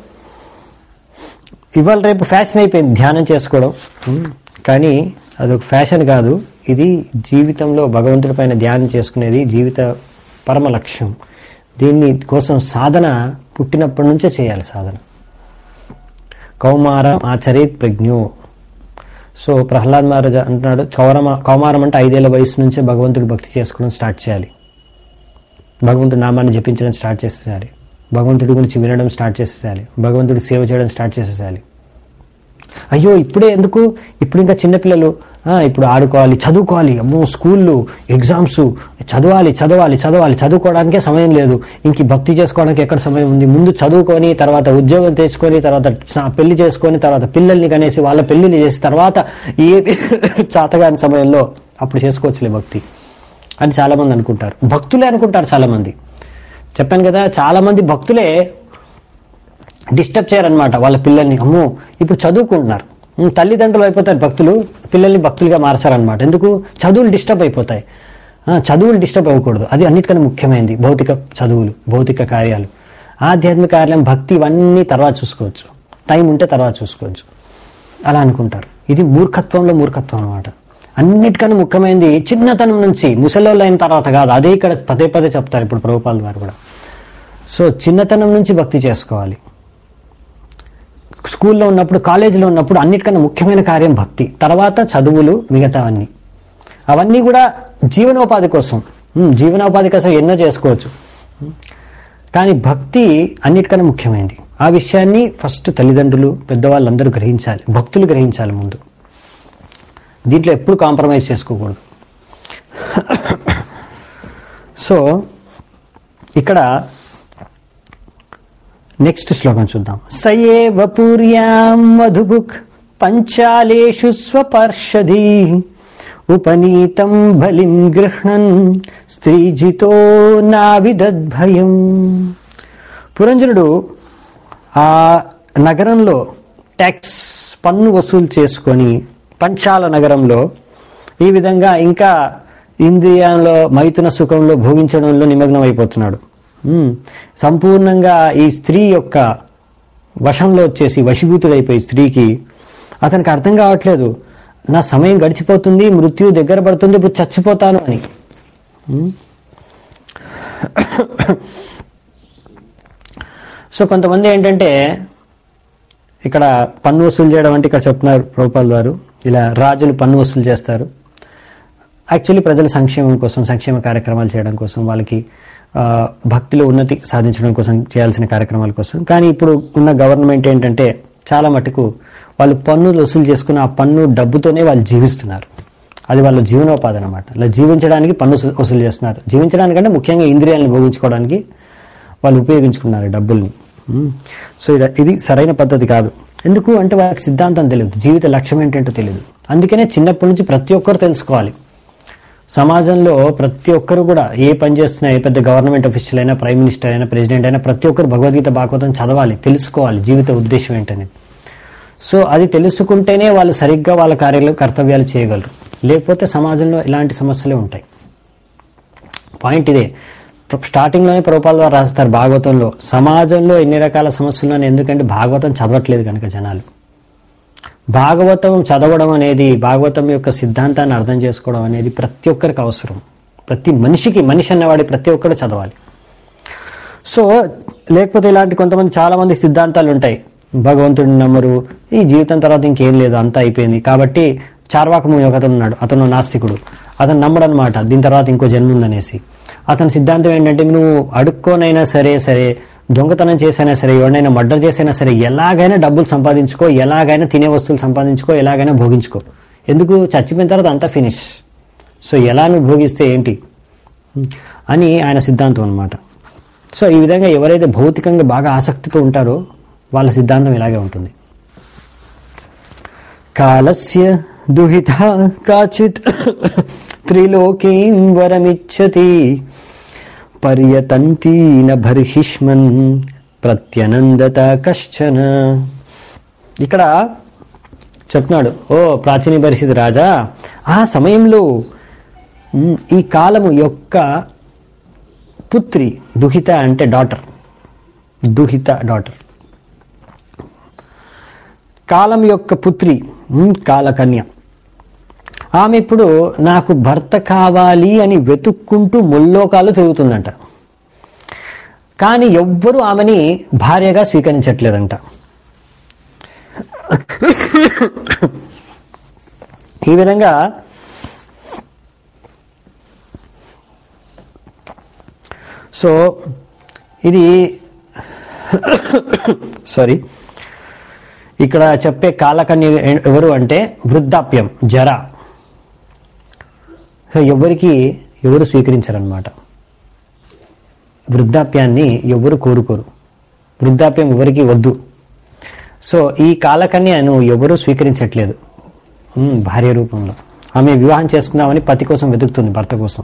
ఇవాళ రేపు ఫ్యాషన్ అయిపోయింది ధ్యానం చేసుకోవడం ఉమ్, కానీ అదొక ఫ్యాషన్ కాదు ఇది జీవితంలో భగవంతుడి పైన ధ్యానం చేసుకునేది జీవిత పరమ లక్ష్యం దీన్ని కోసం సాధన పుట్టినప్పటి నుంచే చేయాలి సాధన కౌమారం ఆచరేత్ ప్రజ్ఞో సో ప్రహ్లాద్ మహారాజ్ అంటున్నాడు కౌరమ కౌమారం అంటే ఐదేళ్ల వయసు నుంచే భగవంతుడి భక్తి చేసుకోవడం స్టార్ట్ చేయాలి భగవంతుడి నామాన్ని జపించడం స్టార్ట్ చేసేయాలి భగవంతుడి గురించి వినడం స్టార్ట్ చేసేయాలి భగవంతుడి సేవ చేయడం స్టార్ట్ చేసేయాలి అయ్యో ఇప్పుడే ఎందుకు ఇప్పుడు ఇంకా చిన్నపిల్లలు ఆ, ఇప్పుడు ఆడుకోవాలి చదువుకోవాలి అమ్మో స్కూళ్ళు ఎగ్జామ్స్ చదవాలి చదవాలి చదవాలి చదువుకోవడానికే సమయం లేదు ఇంక ఈ భక్తి చేసుకోవడానికి ఎక్కడ సమయం ఉంది ముందు చదువుకొని తర్వాత ఉద్యోగం తెచ్చుకొని తర్వాత స్నా- పెళ్లి చేసుకొని తర్వాత పిల్లల్ని కనేసి వాళ్ళ పెళ్లిని చేసి తర్వాత ఏది చాతగాని సమయంలో అప్పుడు చేసుకోవచ్చులే భక్తి అని చాలామంది అనుకుంటారు భక్తులే అనుకుంటారు చాలామంది చెప్పాను కదా చాలామంది భక్తులే డిస్టర్బ్ చేయరనమాట వాళ్ళ పిల్లల్ని అమ్మో ఇప్పుడు చదువుకుంటున్నారు ఉమ్, తల్లిదండ్రులు అయిపోతారు భక్తులు పిల్లల్ని భక్తులుగా మార్చారనమాట ఎందుకు చదువులు డిస్టర్బ్ అయిపోతాయి ఆ, చదువులు డిస్టర్బ్ అవ్వకూడదు అది అన్నిటికన్నా ముఖ్యమైనది భౌతిక చదువులు భౌతిక కార్యాలు ఆధ్యాత్మిక కార్యాలయం భక్తి ఇవన్నీ తర్వాత చూసుకోవచ్చు టైం ఉంటే తర్వాత చూసుకోవచ్చు అలా అనుకుంటారు ఇది మూర్ఖత్వంలో మూర్ఖత్వం అనమాట అన్నిటికన్నా ముఖ్యమైనది చిన్నతనం నుంచి ముసలోళ్ళు అయిన తర్వాత కాదు అదే ఇక్కడ పదే పదే చెప్తారు ఇప్పుడు ప్రభుపాల్ వారు కూడా సో చిన్నతనం నుంచి భక్తి చేసుకోవాలి స్కూల్లో ఉన్నప్పుడు కాలేజీలో ఉన్నప్పుడు అన్నిటికన్నా ముఖ్యమైన కార్యం భక్తి తర్వాత చదువులు మిగతావన్నీ అవన్నీ కూడా జీవనోపాధి కోసం ఉమ్, జీవనోపాధి కోసం ఎన్నో చేసుకోవచ్చు ఉమ్, కానీ భక్తి అన్నిటికన్నా ముఖ్యమైనది ఆ విషయాన్ని ఫస్ట్ తల్లిదండ్రులు పెద్దవాళ్ళందరూ గ్రహించాలి భక్తులు గ్రహించాలి ముందు దీంట్లో ఎప్పుడు కాంప్రమైజ్ చేసుకోకూడదు సో ఇక్కడ నెక్స్ట్ శ్లోకం చూద్దాం సయేవ పూర్యాం మధుబుక్ పంచాలేషు స్వపర్షది ఉపనీతం బలిం గృహ్ణన్ స్త్రీజితో నావిదద్భయం పురంజనుడు ఆ నగరంలో ట్యాక్స్ పన్ను వసూలు చేసుకొని పంచాల నగరంలో ఈ విధంగా ఇంకా ఇంద్రియంలో మైథున సుఖంలో భోగించడంలో నిమగ్నం అయిపోతున్నాడు ఉమ్, సంపూర్ణంగా ఈ స్త్రీ యొక్క వశంలో వచ్చేసి వశీభూతుడైపోయి స్త్రీకి అతనికి అర్థం కావట్లేదు నా సమయం గడిచిపోతుంది మృత్యు దగ్గర పడుతుంది ఇప్పుడు చచ్చిపోతాను అని ఉమ్. సో కొంతమంది ఏంటంటే ఇక్కడ పన్ను వసూలు చేయడం అంటే ఇక్కడ చెప్తున్నారు ప్రభుపాల్ వారు ఇలా రాజులు పన్ను వసూలు చేస్తారు యాక్చువల్లీ ప్రజల సంక్షేమం కోసం సంక్షేమ కార్యక్రమాలు చేయడం కోసం వాళ్ళకి ఆ, భక్తిలో ఉన్నతి సాధించడం కోసం చేయాల్సిన కార్యక్రమాల కోసం కానీ ఇప్పుడు ఉన్న గవర్నమెంట్ ఏంటంటే చాలా మటుకు వాళ్ళు పన్నులు వసూలు చేసుకున్న ఆ పన్ను డబ్బుతోనే వాళ్ళు జీవిస్తున్నారు అది వాళ్ళ జీవనోపాధి అనమాట ఇలా జీవించడానికి పన్ను వసూ- వసూలు చేస్తున్నారు జీవించడానికంటే ముఖ్యంగా ఇంద్రియాలను భోగించుకోవడానికి వాళ్ళు ఉపయోగించుకున్నారు ఈ డబ్బుల్ని ఉమ్. సో ఇది ఇది సరైన పద్ధతి కాదు ఎందుకు అంటే వాళ్ళకి సిద్ధాంతం తెలియదు జీవిత లక్ష్యం ఏంటంటో తెలియదు అందుకనే చిన్నప్పటి నుంచి ప్రతి ఒక్కరు తెలుసుకోవాలి సమాజంలో ప్రతి ఒక్కరు కూడా ఏ పని చేస్తున్నా ఏ పెద్ద గవర్నమెంట్ ఆఫీషియల్ అయినా ప్రైమ్ మినిస్టర్ అయినా ప్రెసిడెంట్ అయినా ప్రతి ఒక్కరు భగవద్గీత భాగవతం చదవాలి తెలుసుకోవాలి జీవిత ఉద్దేశం ఏంటనేది సో అది తెలుసుకుంటేనే వాళ్ళు సరిగ్గా వాళ్ళ కార్యాలు కర్తవ్యాలు చేయగలరు లేకపోతే సమాజంలో ఇలాంటి సమస్యలే ఉంటాయి పాయింట్ ఇదే ప్ర- స్టార్టింగ్లోనే ప్రభుపాల ద్వారా రాస్తారు భాగవతంలో సమాజంలో ఎన్ని రకాల సమస్యలు ఉన్నాయి ఎందుకంటే భాగవతం చదవట్లేదు కనుక జనాలు భాగవతం చదవడం అనేది భాగవతం యొక్క సిద్ధాంతాన్ని అర్థం చేసుకోవడం అనేది ప్రతి ఒక్కరికి అవసరం ప్రతి మనిషికి మనిషి అన్నవాడి ప్రతి ఒక్కరు చదవాలి సో లేకపోతే ఇలాంటి కొంతమంది చాలా మంది సిద్ధాంతాలు ఉంటాయి భగవంతుడిని నమ్మరు ఈ జీవితం తర్వాత ఇంకేం లేదు అంతా అయిపోయింది కాబట్టి చార్వాకము ఒక అతను ఉన్నాడు అతను నాస్తికుడు అతను నమ్మడు అనమాట దీని తర్వాత ఇంకో జన్మ ఉందనేసి అతని సిద్ధాంతం ఏంటంటే నువ్వు అడుక్కోనైనా సరే సరే దొంగతనం చేసైనా సరే ఎవరినైనా మర్డర్ చేసైనా సరే ఎలాగైనా డబ్బులు సంపాదించుకో ఎలాగైనా తినే వస్తువులు సంపాదించుకో ఎలాగైనా భోగించుకో ఎందుకు చచ్చిపోయిన తర్వాత అంతా ఫినిష్ సో ఎలా నువ్వు భోగిస్తే ఏంటి అని ఆయన సిద్ధాంతం అన్నమాట సో ఈ విధంగా ఎవరైతే భౌతికంగా బాగా ఆసక్తితో ఉంటారో వాళ్ళ సిద్ధాంతం ఇలాగే ఉంటుంది కాలస్య దుహిత కాచిత్ త్రిలోకీం వరమిచ్చతి పర్యతంతీన బర్హిష్మన్ ప్రత్యనందత కశ్చన ఇక్కడ చెప్తున్నాడు ఓ ప్రాచీన పరిస్థితి రాజా ఆ సమయంలో ఉమ్, ఈ కాలము యొక్క పుత్రి దుహిత అంటే డాటర్ దుహిత డాటర్ కాలం యొక్క పుత్రి ఉమ్, కాలకన్య ఆమె ఇప్పుడు నాకు భర్త కావాలి అని వెతుక్కుంటూ ముల్లోకాలు తిరుగుతుందంట కానీ ఎవ్వరూ ఆమెని భార్యగా స్వీకరించట్లేదంట ఈ విధంగా సో ఇది సారీ ఇక్కడ చెప్పే కాలకన్య ఎవరు అంటే వృద్ధాప్యం జర సో ఎవరికి ఎవరు స్వీకరించరనమాట వృద్ధాప్యాన్ని ఎవరు కోరుకోరు వృద్ధాప్యం ఎవరికి వద్దు సో ఈ కాలకన్యను ఎవరు స్వీకరించట్లేదు ఉమ్, భార్య రూపంలో ఆమె వివాహం చేసుకుందామని పతి కోసం వెతుకుతుంది భర్త కోసం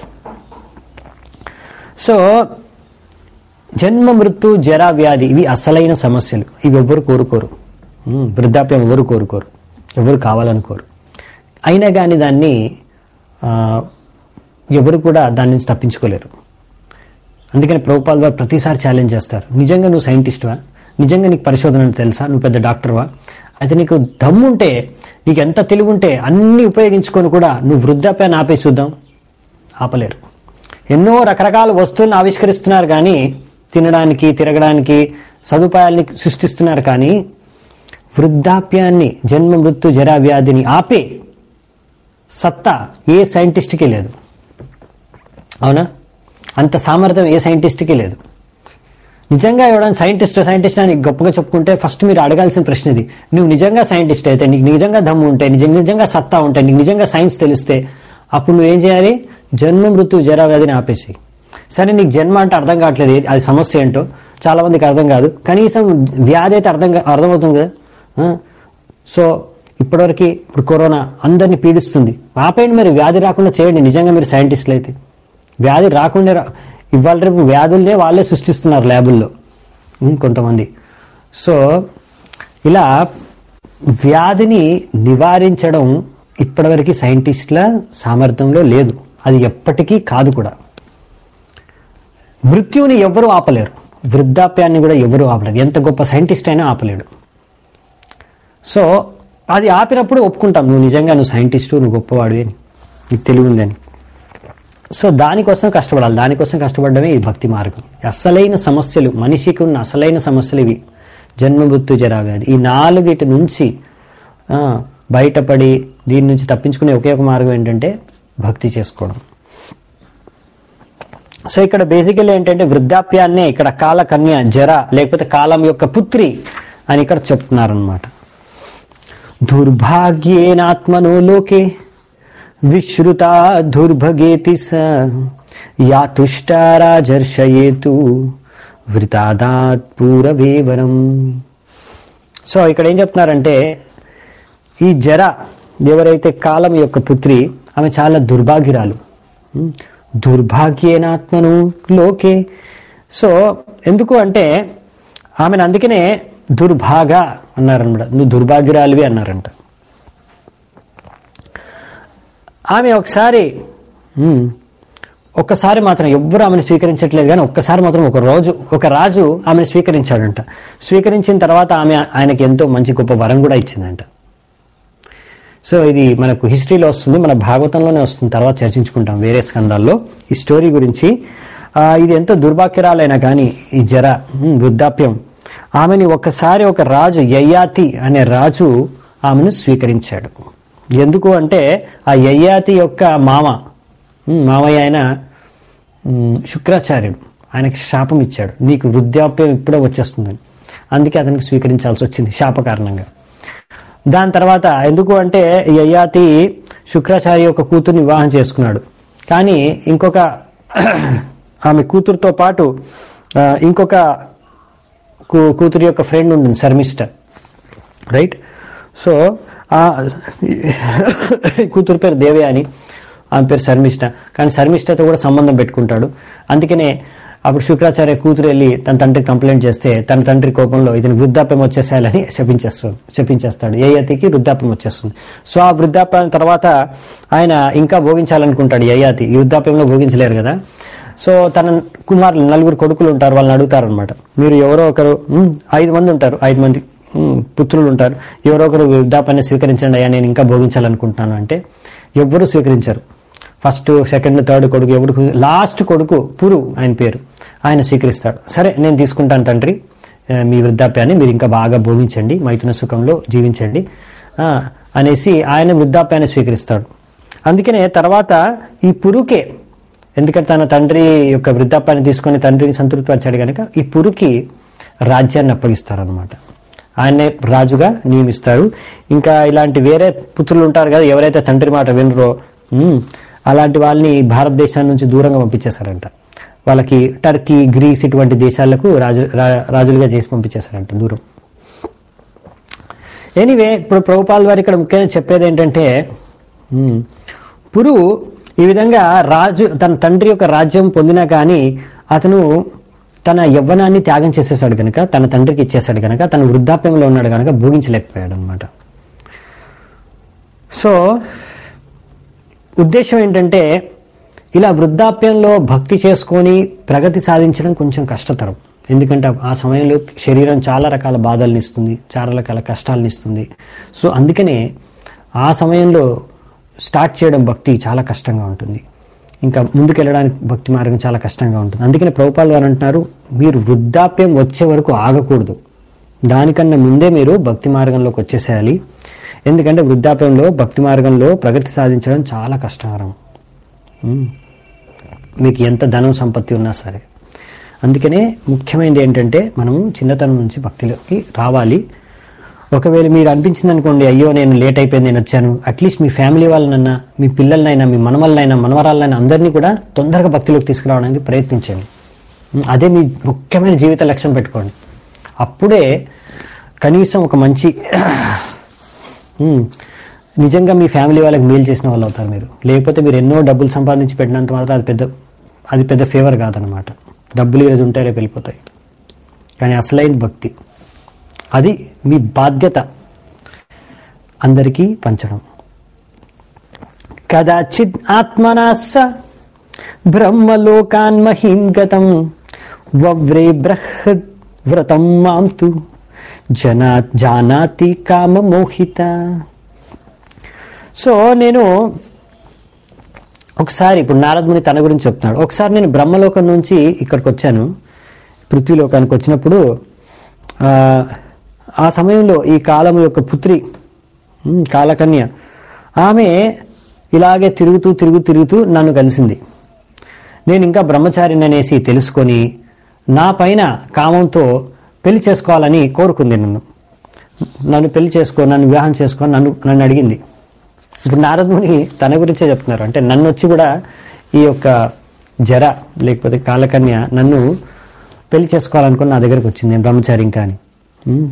సో జన్మ మృత్యు జర వ్యాధి ఇవి అసలైన సమస్యలు ఇవి ఎవ్వరు కోరుకోరు ఉమ్, వృద్ధాప్యం ఎవరు కోరుకోరు ఎవరు కావాలనుకోరు అయినా కానీ దాన్ని ఆ, ఎవరు కూడా దాని నుంచి తప్పించుకోలేరు అందుకని ప్రభుపాల్ వారు ప్రతిసారి ఛాలెంజ్ చేస్తారు నిజంగా నువ్వు సైంటిస్ట్వా నిజంగా నీకు పరిశోధన తెలుసా నువ్వు పెద్ద డాక్టర్వా అయితే నీకు దమ్ముంటే నీకు ఎంత తెలివి ఉంటే అన్నీ ఉపయోగించుకొని కూడా నువ్వు వృద్ధాప్యాన్ని ఆపే చూద్దాం ఆపలేరు ఎన్నో రకరకాల వస్తువులను ఆవిష్కరిస్తున్నారు కానీ తినడానికి తిరగడానికి సదుపాయాల్ని సృష్టిస్తున్నారు కానీ వృద్ధాప్యాన్ని జన్మ మృత్యు జరా వ్యాధిని ఆపే సత్తా ఏ సైంటిస్ట్కి లేదు అవునా అంత సామర్థ్యం ఏ సైంటిస్ట్కి లేదు నిజంగా ఎవడైనా సైంటిస్ట్ సైంటిస్ట్ అని గొప్పగా చెప్పుకుంటే ఫస్ట్ మీరు అడగాల్సిన ప్రశ్న ఇది నువ్వు నిజంగా సైంటిస్ట్ అయితే నీకు నిజంగా దమ్ము ఉంటే నిజంగా నిజంగా సత్తా ఉంటే నీకు నిజంగా సైన్స్ తెలిస్తే అప్పుడు నువ్వేం చేయాలి జన్మ మృత్యు జరా వ్యాధిని ఆపేసి సరే నీకు జన్మ అంటే అర్థం కావట్లేదు ఏ- అది సమస్య ఏంటో చాలా మందికి అర్థం కాదు కనీసం వ్యాధి అయితే అర్థం కా- అర్థమవుతుంది కదా ఆ? సో ఇప్పటివరకు ఇప్పుడు కరోనా అందరినీ పీడిస్తుంది ఆపేయండి మరి వ్యాధి రాకుండా చేయండి నిజంగా మీరు సైంటిస్టులు అయితే వ్యాధి రాకుండా రా- ఇవాళ రేపు వ్యాధుల్నే వాళ్ళే సృష్టిస్తున్నారు ల్యాబుల్లో ఉమ్, కొంతమంది సో ఇలా వ్యాధిని నివారించడం ఇప్పటివరకు సైంటిస్టుల సామర్థ్యంలో లేదు అది ఎప్పటికీ కాదు కూడా మృత్యువుని ఎవ్వరూ ఆపలేరు వృద్ధాప్యాన్ని కూడా ఎవరూ ఆపలేరు ఎంత గొప్ప సైంటిస్ట్ అయినా ఆపలేడు సో అది ఆపినప్పుడు ఒప్పుకుంటాం నువ్వు నిజంగా నువ్వు సైంటిస్టు నువ్వు గొప్పవాడివి అని నీకు తెలివి ఉందని సో దానికోసం కష్టపడాలి దానికోసం కష్టపడడమే ఈ భక్తి మార్గం అసలైన సమస్యలు మనిషికి ఉన్న అసలైన సమస్యలు ఇవి జన్మ మృత్యు జరావ్యాధి ఈ నాలుగిటి నుంచి ఆ, బయటపడి దీని నుంచి తప్పించుకునే ఒకే ఒక మార్గం ఏంటంటే భక్తి చేసుకోవడం సో ఇక్కడ బేసికల్లీ ఏంటంటే వృద్ధాప్యాన్నే ఇక్కడ కాల కన్య జర లేకపోతే కాలం యొక్క పుత్రి అని ఇక్కడ చెప్తున్నారనమాట దుర్భాగ్యేనాత్మనో లోకే విశ్రుతా దుర్భగేతి స యా తుష్టారాజర్షయేతు వృతాదాత్ పూరవేవరం సో ఇక్కడ ఏం చెప్తున్నారంటే ఈ జర ఎవరైతే కాలం యొక్క పుత్రి ఆమె చాలా దుర్భాగ్యురాలు ఉమ్, దుర్భాగ్యేనాత్మను లోకే సో ఎందుకు అంటే ఆమెను అందుకనే దుర్భాగ అన్నారనమాట నువ్వు దుర్భాగ్యురాలివి అన్నారంట ఆమె ఒకసారి ఉమ్, ఒక్కసారి మాత్రం ఎవ్వరు ఆమెను స్వీకరించట్లేదు కానీ ఒక్కసారి మాత్రం ఒక రోజు ఒక రాజు ఆమెను స్వీకరించాడంట స్వీకరించిన తర్వాత ఆమె ఆయనకి ఎంతో మంచి గొప్ప వరం కూడా ఇచ్చిందంట సో ఇది మనకు హిస్టరీలో వస్తుంది మన భాగవతంలోనే వస్తుంది తర్వాత చర్చించుకుంటాం వేరే స్కందాల్లో ఈ స్టోరీ గురించి ఆ, ఇది ఎంతో దుర్భాగ్యరాలైనా కానీ ఈ జర ఉమ్, వృద్ధాప్యం ఆమెని ఒక్కసారి ఒక రాజు యయాతి అనే రాజు ఆమెను స్వీకరించాడు ఎందుకు అంటే ఆ యయాతి యొక్క మామ ఉమ్, మామయ్య ఆయన ఉమ్, శుక్రాచార్యుడు ఆయనకి శాపం ఇచ్చాడు నీకు వృద్ధాప్యం ఇప్పుడే వచ్చేస్తుందని అందుకే అతనికి స్వీకరించాల్సి వచ్చింది శాప కారణంగా దాని తర్వాత ఎందుకు అంటే ఈ యయాతి శుక్రాచార్య యొక్క కూతుర్ని వివాహం చేసుకున్నాడు కానీ ఇంకొక ఆమె కూతురుతో పాటు ఆ, ఇంకొక కూ- కూతురి యొక్క ఫ్రెండ్ ఉంటుంది శర్మిష్ట రైట్ సో ఆ కూతురు పేరు దేవయాని ఆమె పేరు శర్మిష్ట కానీ శర్మిష్టతో కూడా సంబంధం పెట్టుకుంటాడు అందుకనే అప్పుడు శుక్రాచార్య కూతురు వెళ్ళి తన తండ్రికి కంప్లైంట్ చేస్తే తన తండ్రి కోపంలో ఇతని వృద్ధాప్యం వచ్చేసేయాలని శపించేస్తాడు శపించేస్తాడు యయాతికి వృద్ధాప్యం వచ్చేస్తుంది సో ఆ వృద్ధాప్యం తర్వాత ఆయన ఇంకా భోగించాలనుకుంటాడు యయాతి ఈ వృద్ధాప్యంలో భోగించలేరు కదా సో తన కుమారులు నలుగురు కొడుకులు ఉంటారు వాళ్ళని అడుగుతారు అనమాట మీరు ఎవరో ఒకరు "ఉమ్, ఐదు మంది ఉంటారు ఐదు మంది ఉమ్, పుత్రులు ఉంటారు ఎవరో ఒకరు వృద్ధాపాన్ని స్వీకరించండి అయ్యా నేను ఇంకా భోగించాలనుకుంటున్నాను అంటే ఎవ్వరూ స్వీకరించారు ఫస్ట్ సెకండ్ థర్డ్ కొడుకు ఎవడు లాస్ట్ కొడుకు పురు ఆయన పేరు ఆయన స్వీకరిస్తాడు సరే నేను తీసుకుంటాను తండ్రి ఆ, మీ వృద్ధాప్యాన్ని మీరు ఇంకా బాగా భోగించండి మైథున సుఖంలో జీవించండి ఆ, అనేసి ఆయన వృద్ధాప్యాన్ని స్వీకరిస్తాడు అందుకనే తర్వాత ఈ పురుకే ఎందుకంటే తన తండ్రి యొక్క వృద్ధాప్యాన్ని తీసుకొని తండ్రిని సంతృప్తిపరిచాడు కనుక ఈ పురుకి రాజ్యాన్ని అప్పగిస్తారనమాట ఆయన్నే రాజుగా నియమిస్తారు ఇంకా ఇలాంటి వేరే పుత్రులు ఉంటారు కదా ఎవరైతే తండ్రి మాట వినరో ఉమ్, అలాంటి వాళ్ళని భారతదేశం నుంచి దూరంగా పంపించేశారంట వాళ్ళకి టర్కీ గ్రీస్ ఇటువంటి దేశాలకు రాజు రా- రాజులుగా చేసి పంపించేశారంట దూరం ఎనీవే ఇప్పుడు ప్రభుపాల్ వారు ఇక్కడ ముఖ్యంగా చెప్పేది ఏంటంటే ఉమ్, పురు ఈ విధంగా రాజు తన తండ్రి యొక్క రాజ్యం పొందినా కానీ అతను తన యవ్వనాన్ని త్యాగం చేసేసాడు కనుక తన తండ్రికి ఇచ్చేసాడు కనుక తన వృద్ధాప్యంలో ఉన్నాడు కనుక భోగించలేకపోయాడు అనమాట సో ఉద్దేశం ఏంటంటే ఇలా వృద్ధాప్యంలో భక్తి చేసుకొని ప్రగతి సాధించడం కొంచెం కష్టతరం ఎందుకంటే ఆ సమయంలో శరీరం చాలా రకాల బాధల్ని ఇస్తుంది చాలా రకాల కష్టాలను ఇస్తుంది సో అందుకనే ఆ సమయంలో స్టార్ట్ చేయడం భక్తి చాలా కష్టంగా ఉంటుంది ఇంకా ముందుకెళ్ళడానికి భక్తి మార్గం చాలా కష్టంగా ఉంటుంది అందుకనే ప్రభుపాల్ గారు అంటున్నారు మీరు వృద్ధాప్యం వచ్చే వరకు ఆగకూడదు దానికన్నా ముందే మీరు భక్తి మార్గంలోకి వచ్చేసేయాలి ఎందుకంటే వృద్ధాప్యంలో భక్తి మార్గంలో ప్రగతి సాధించడం చాలా కష్టకరం ఉమ్. మీకు ఎంత ధనం సంపత్తి ఉన్నా సరే అందుకనే ముఖ్యమైనది ఏంటంటే మనము చిన్నతనం నుంచి భక్తిలోకి రావాలి ఒకవేళ మీరు అనిపించింది అనుకోండి అయ్యో నేను లేట్ అయిపోయింది నేను వచ్చాను అట్లీస్ట్ మీ ఫ్యామిలీ వాళ్ళనైనా మీ పిల్లలనైనా మీ మనవలనైనా మనవరాలనైనా అందరినీ కూడా తొందరగా భక్తిలోకి తీసుకురావడానికి ప్రయత్నించండి ఉమ్, అదే మీ ముఖ్యమైన జీవిత లక్ష్యం పెట్టుకోండి అప్పుడే కనీసం ఒక మంచి ఉమ్, నిజంగా మీ ఫ్యామిలీ వాళ్ళకి మేలు చేసిన వాళ్ళు అవుతారు మీరు లేకపోతే మీరు ఎన్నో డబ్బులు సంపాదించి పెట్టినంత మాత్రం అది పెద్ద అది పెద్ద ఫేవర్ కాదనమాట డబ్బులు ఈరోజు ఉంటే రేపు వెళ్ళిపోతాయి కానీ అసలైన భక్తి అది మీ బాధ్యత అందరికీ పంచడం కదాచిద్ ఆత్మనాస బ్రహ్మలోకాన్ మహీం గతం వవ్రే బృహద్ వ్రతం మాం తు జనా జానాతి కామమోహిత సో నేను ఒకసారి ఇప్పుడు నారదముని తన గురించి చెప్తున్నాడు ఒకసారి నేను బ్రహ్మలోకం నుంచి ఇక్కడికి వచ్చాను పృథ్వీలోకానికి వచ్చినప్పుడు ఆ, ఆ సమయంలో ఈ కాలం యొక్క పుత్రి ఉమ్, కాలకన్య ఆమె ఇలాగే తిరుగుతూ తిరుగుతూ తిరుగుతూ నన్ను కలిసింది నేను ఇంకా బ్రహ్మచారిని అనేసి తెలుసుకొని నా పైన కామంతో పెళ్లి చేసుకోవాలని కోరుకుంది నన్ను నన్ను పెళ్లి చేసుకో నన్ను వివాహం చేసుకో నన్ను నన్ను అడిగింది ఇప్పుడు నారదుని తన గురించే చెప్తున్నారు అంటే నన్ను వచ్చి కూడా ఈ యొక్క జర లేకపోతే కాలకన్య నన్ను పెళ్లి చేసుకోవాలనుకుని నా దగ్గరకు వచ్చింది నేను బ్రహ్మచారి ఇంకా అని ఉమ్.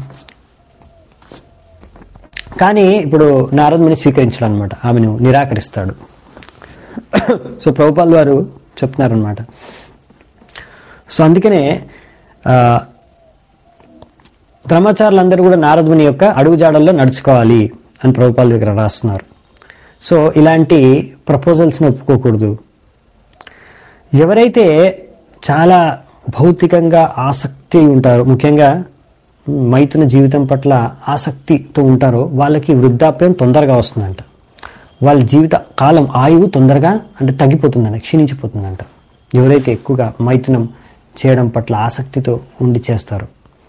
కానీ ఇప్పుడు నారదుని స్వీకరించడం అనమాట ఆమెను నిరాకరిస్తాడు సో ప్రభుపాల్ వారు చెప్తున్నారనమాట సో అందుకనే ఆ, బ్రహ్మచారులందరూ కూడా నారదుని యొక్క అడుగుజాడల్లో నడుచుకోవాలి అని ప్రభుపాల్ దగ్గర రాస్తున్నారు సో ఇలాంటి ప్రపోజల్స్ని ఒప్పుకోకూడదు ఎవరైతే చాలా భౌతికంగా ఆసక్తి ఉంటారో ముఖ్యంగా మైథున జీవితం పట్ల ఆసక్తితో ఉంటారో వాళ్ళకి వృద్ధాప్యం తొందరగా వస్తుందంట వాళ్ళ జీవిత కాలం ఆయువు తొందరగా అంటే తగ్గిపోతుందంట క్షీణించిపోతుందంట ఎవరైతే ఎక్కువగా మైథునం చేయడం పట్ల ఆసక్తితో ఉండి చేస్తారో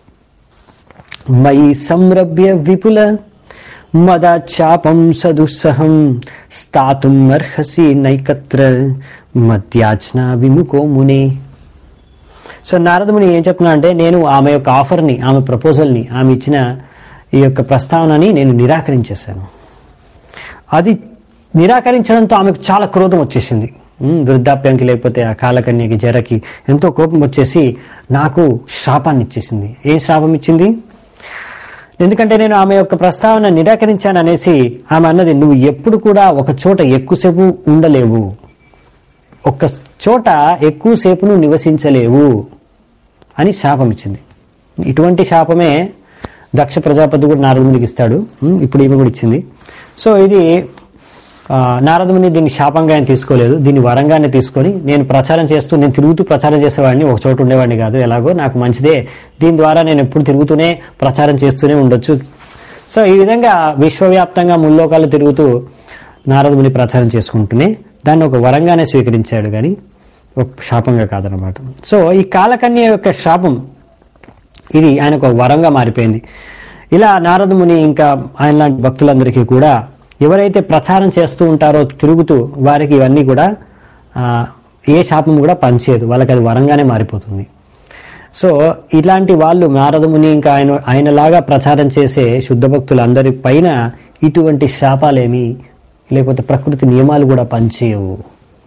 మయి సంరభ్య విపుల మదాచాపం సదుస్సహం స్థాతుం అర్హసి నైకత్ర మధ్యాజ్న విముఖో మునే సో నారదముని ఏం చెప్తున్నా అంటే నేను ఆమె యొక్క ఆఫర్ని ఆమె ప్రపోజల్ని ఆమె ఇచ్చిన ఈ యొక్క ప్రస్తావనని నేను నిరాకరించేశాను అది నిరాకరించడంతో ఆమెకు చాలా క్రోధం వచ్చేసింది ఉమ్, వృద్ధాప్యానికి లేకపోతే ఆ కాలకన్యకి జరకి ఎంతో కోపం వచ్చేసి నాకు శాపాన్ని ఇచ్చేసింది ఏ శాపం ఇచ్చింది ఎందుకంటే నేను ఆమె యొక్క ప్రస్తావన నిరాకరించాను అనేసి ఆమె అన్నది నువ్వు ఎప్పుడు కూడా ఒక చోట ఎక్కువసేపు ఉండలేవు ఒక్క చోట ఎక్కువసేపు నువ్వు నివసించలేవు అని శాపం ఇచ్చింది ఇటువంటి శాపమే దక్ష ప్రజాపతి కూడా నారదునికి ఇస్తాడు ఉమ్, ఇప్పుడు ఈమె కూడా ఇచ్చింది సో ఇది ఆ, నారదుని దీన్ని శాపంగా ఆయన తీసుకోలేదు దీన్ని వరంగానే తీసుకొని నేను ప్రచారం చేస్తూ నేను తిరుగుతూ ప్రచారం చేసేవాడిని ఒక చోట ఉండేవాడిని కాదు ఎలాగో నాకు మంచిదే దీని ద్వారా నేను ఎప్పుడు తిరుగుతూనే ప్రచారం చేస్తూనే ఉండొచ్చు సో ఈ విధంగా విశ్వవ్యాప్తంగా ముల్లోకాలు తిరుగుతూ నారదుని ప్రచారం చేసుకుంటూనే దాన్ని ఒక వరంగానే స్వీకరించాడు కానీ ఒక శాపంగా కాదనమాట సో ఈ కాలకన్య యొక్క శాపం ఇది ఆయనకు ఒక వరంగా మారిపోయింది ఇలా నారదముని ఇంకా ఆయన లాంటి భక్తులందరికీ కూడా ఎవరైతే ప్రచారం చేస్తూ ఉంటారో తిరుగుతూ వారికి ఇవన్నీ కూడా ఆ, ఏ శాపం కూడా పనిచేయదు వాళ్ళకి అది వరంగానే మారిపోతుంది సో ఇలాంటి వాళ్ళు నారదముని ఇంకా ఆయన ఆయనలాగా ప్రచారం చేసే శుద్ధ భక్తులందరి పైన ఇటువంటి శాపాలేమి లేకపోతే ప్రకృతి నియమాలు కూడా పనిచేయవు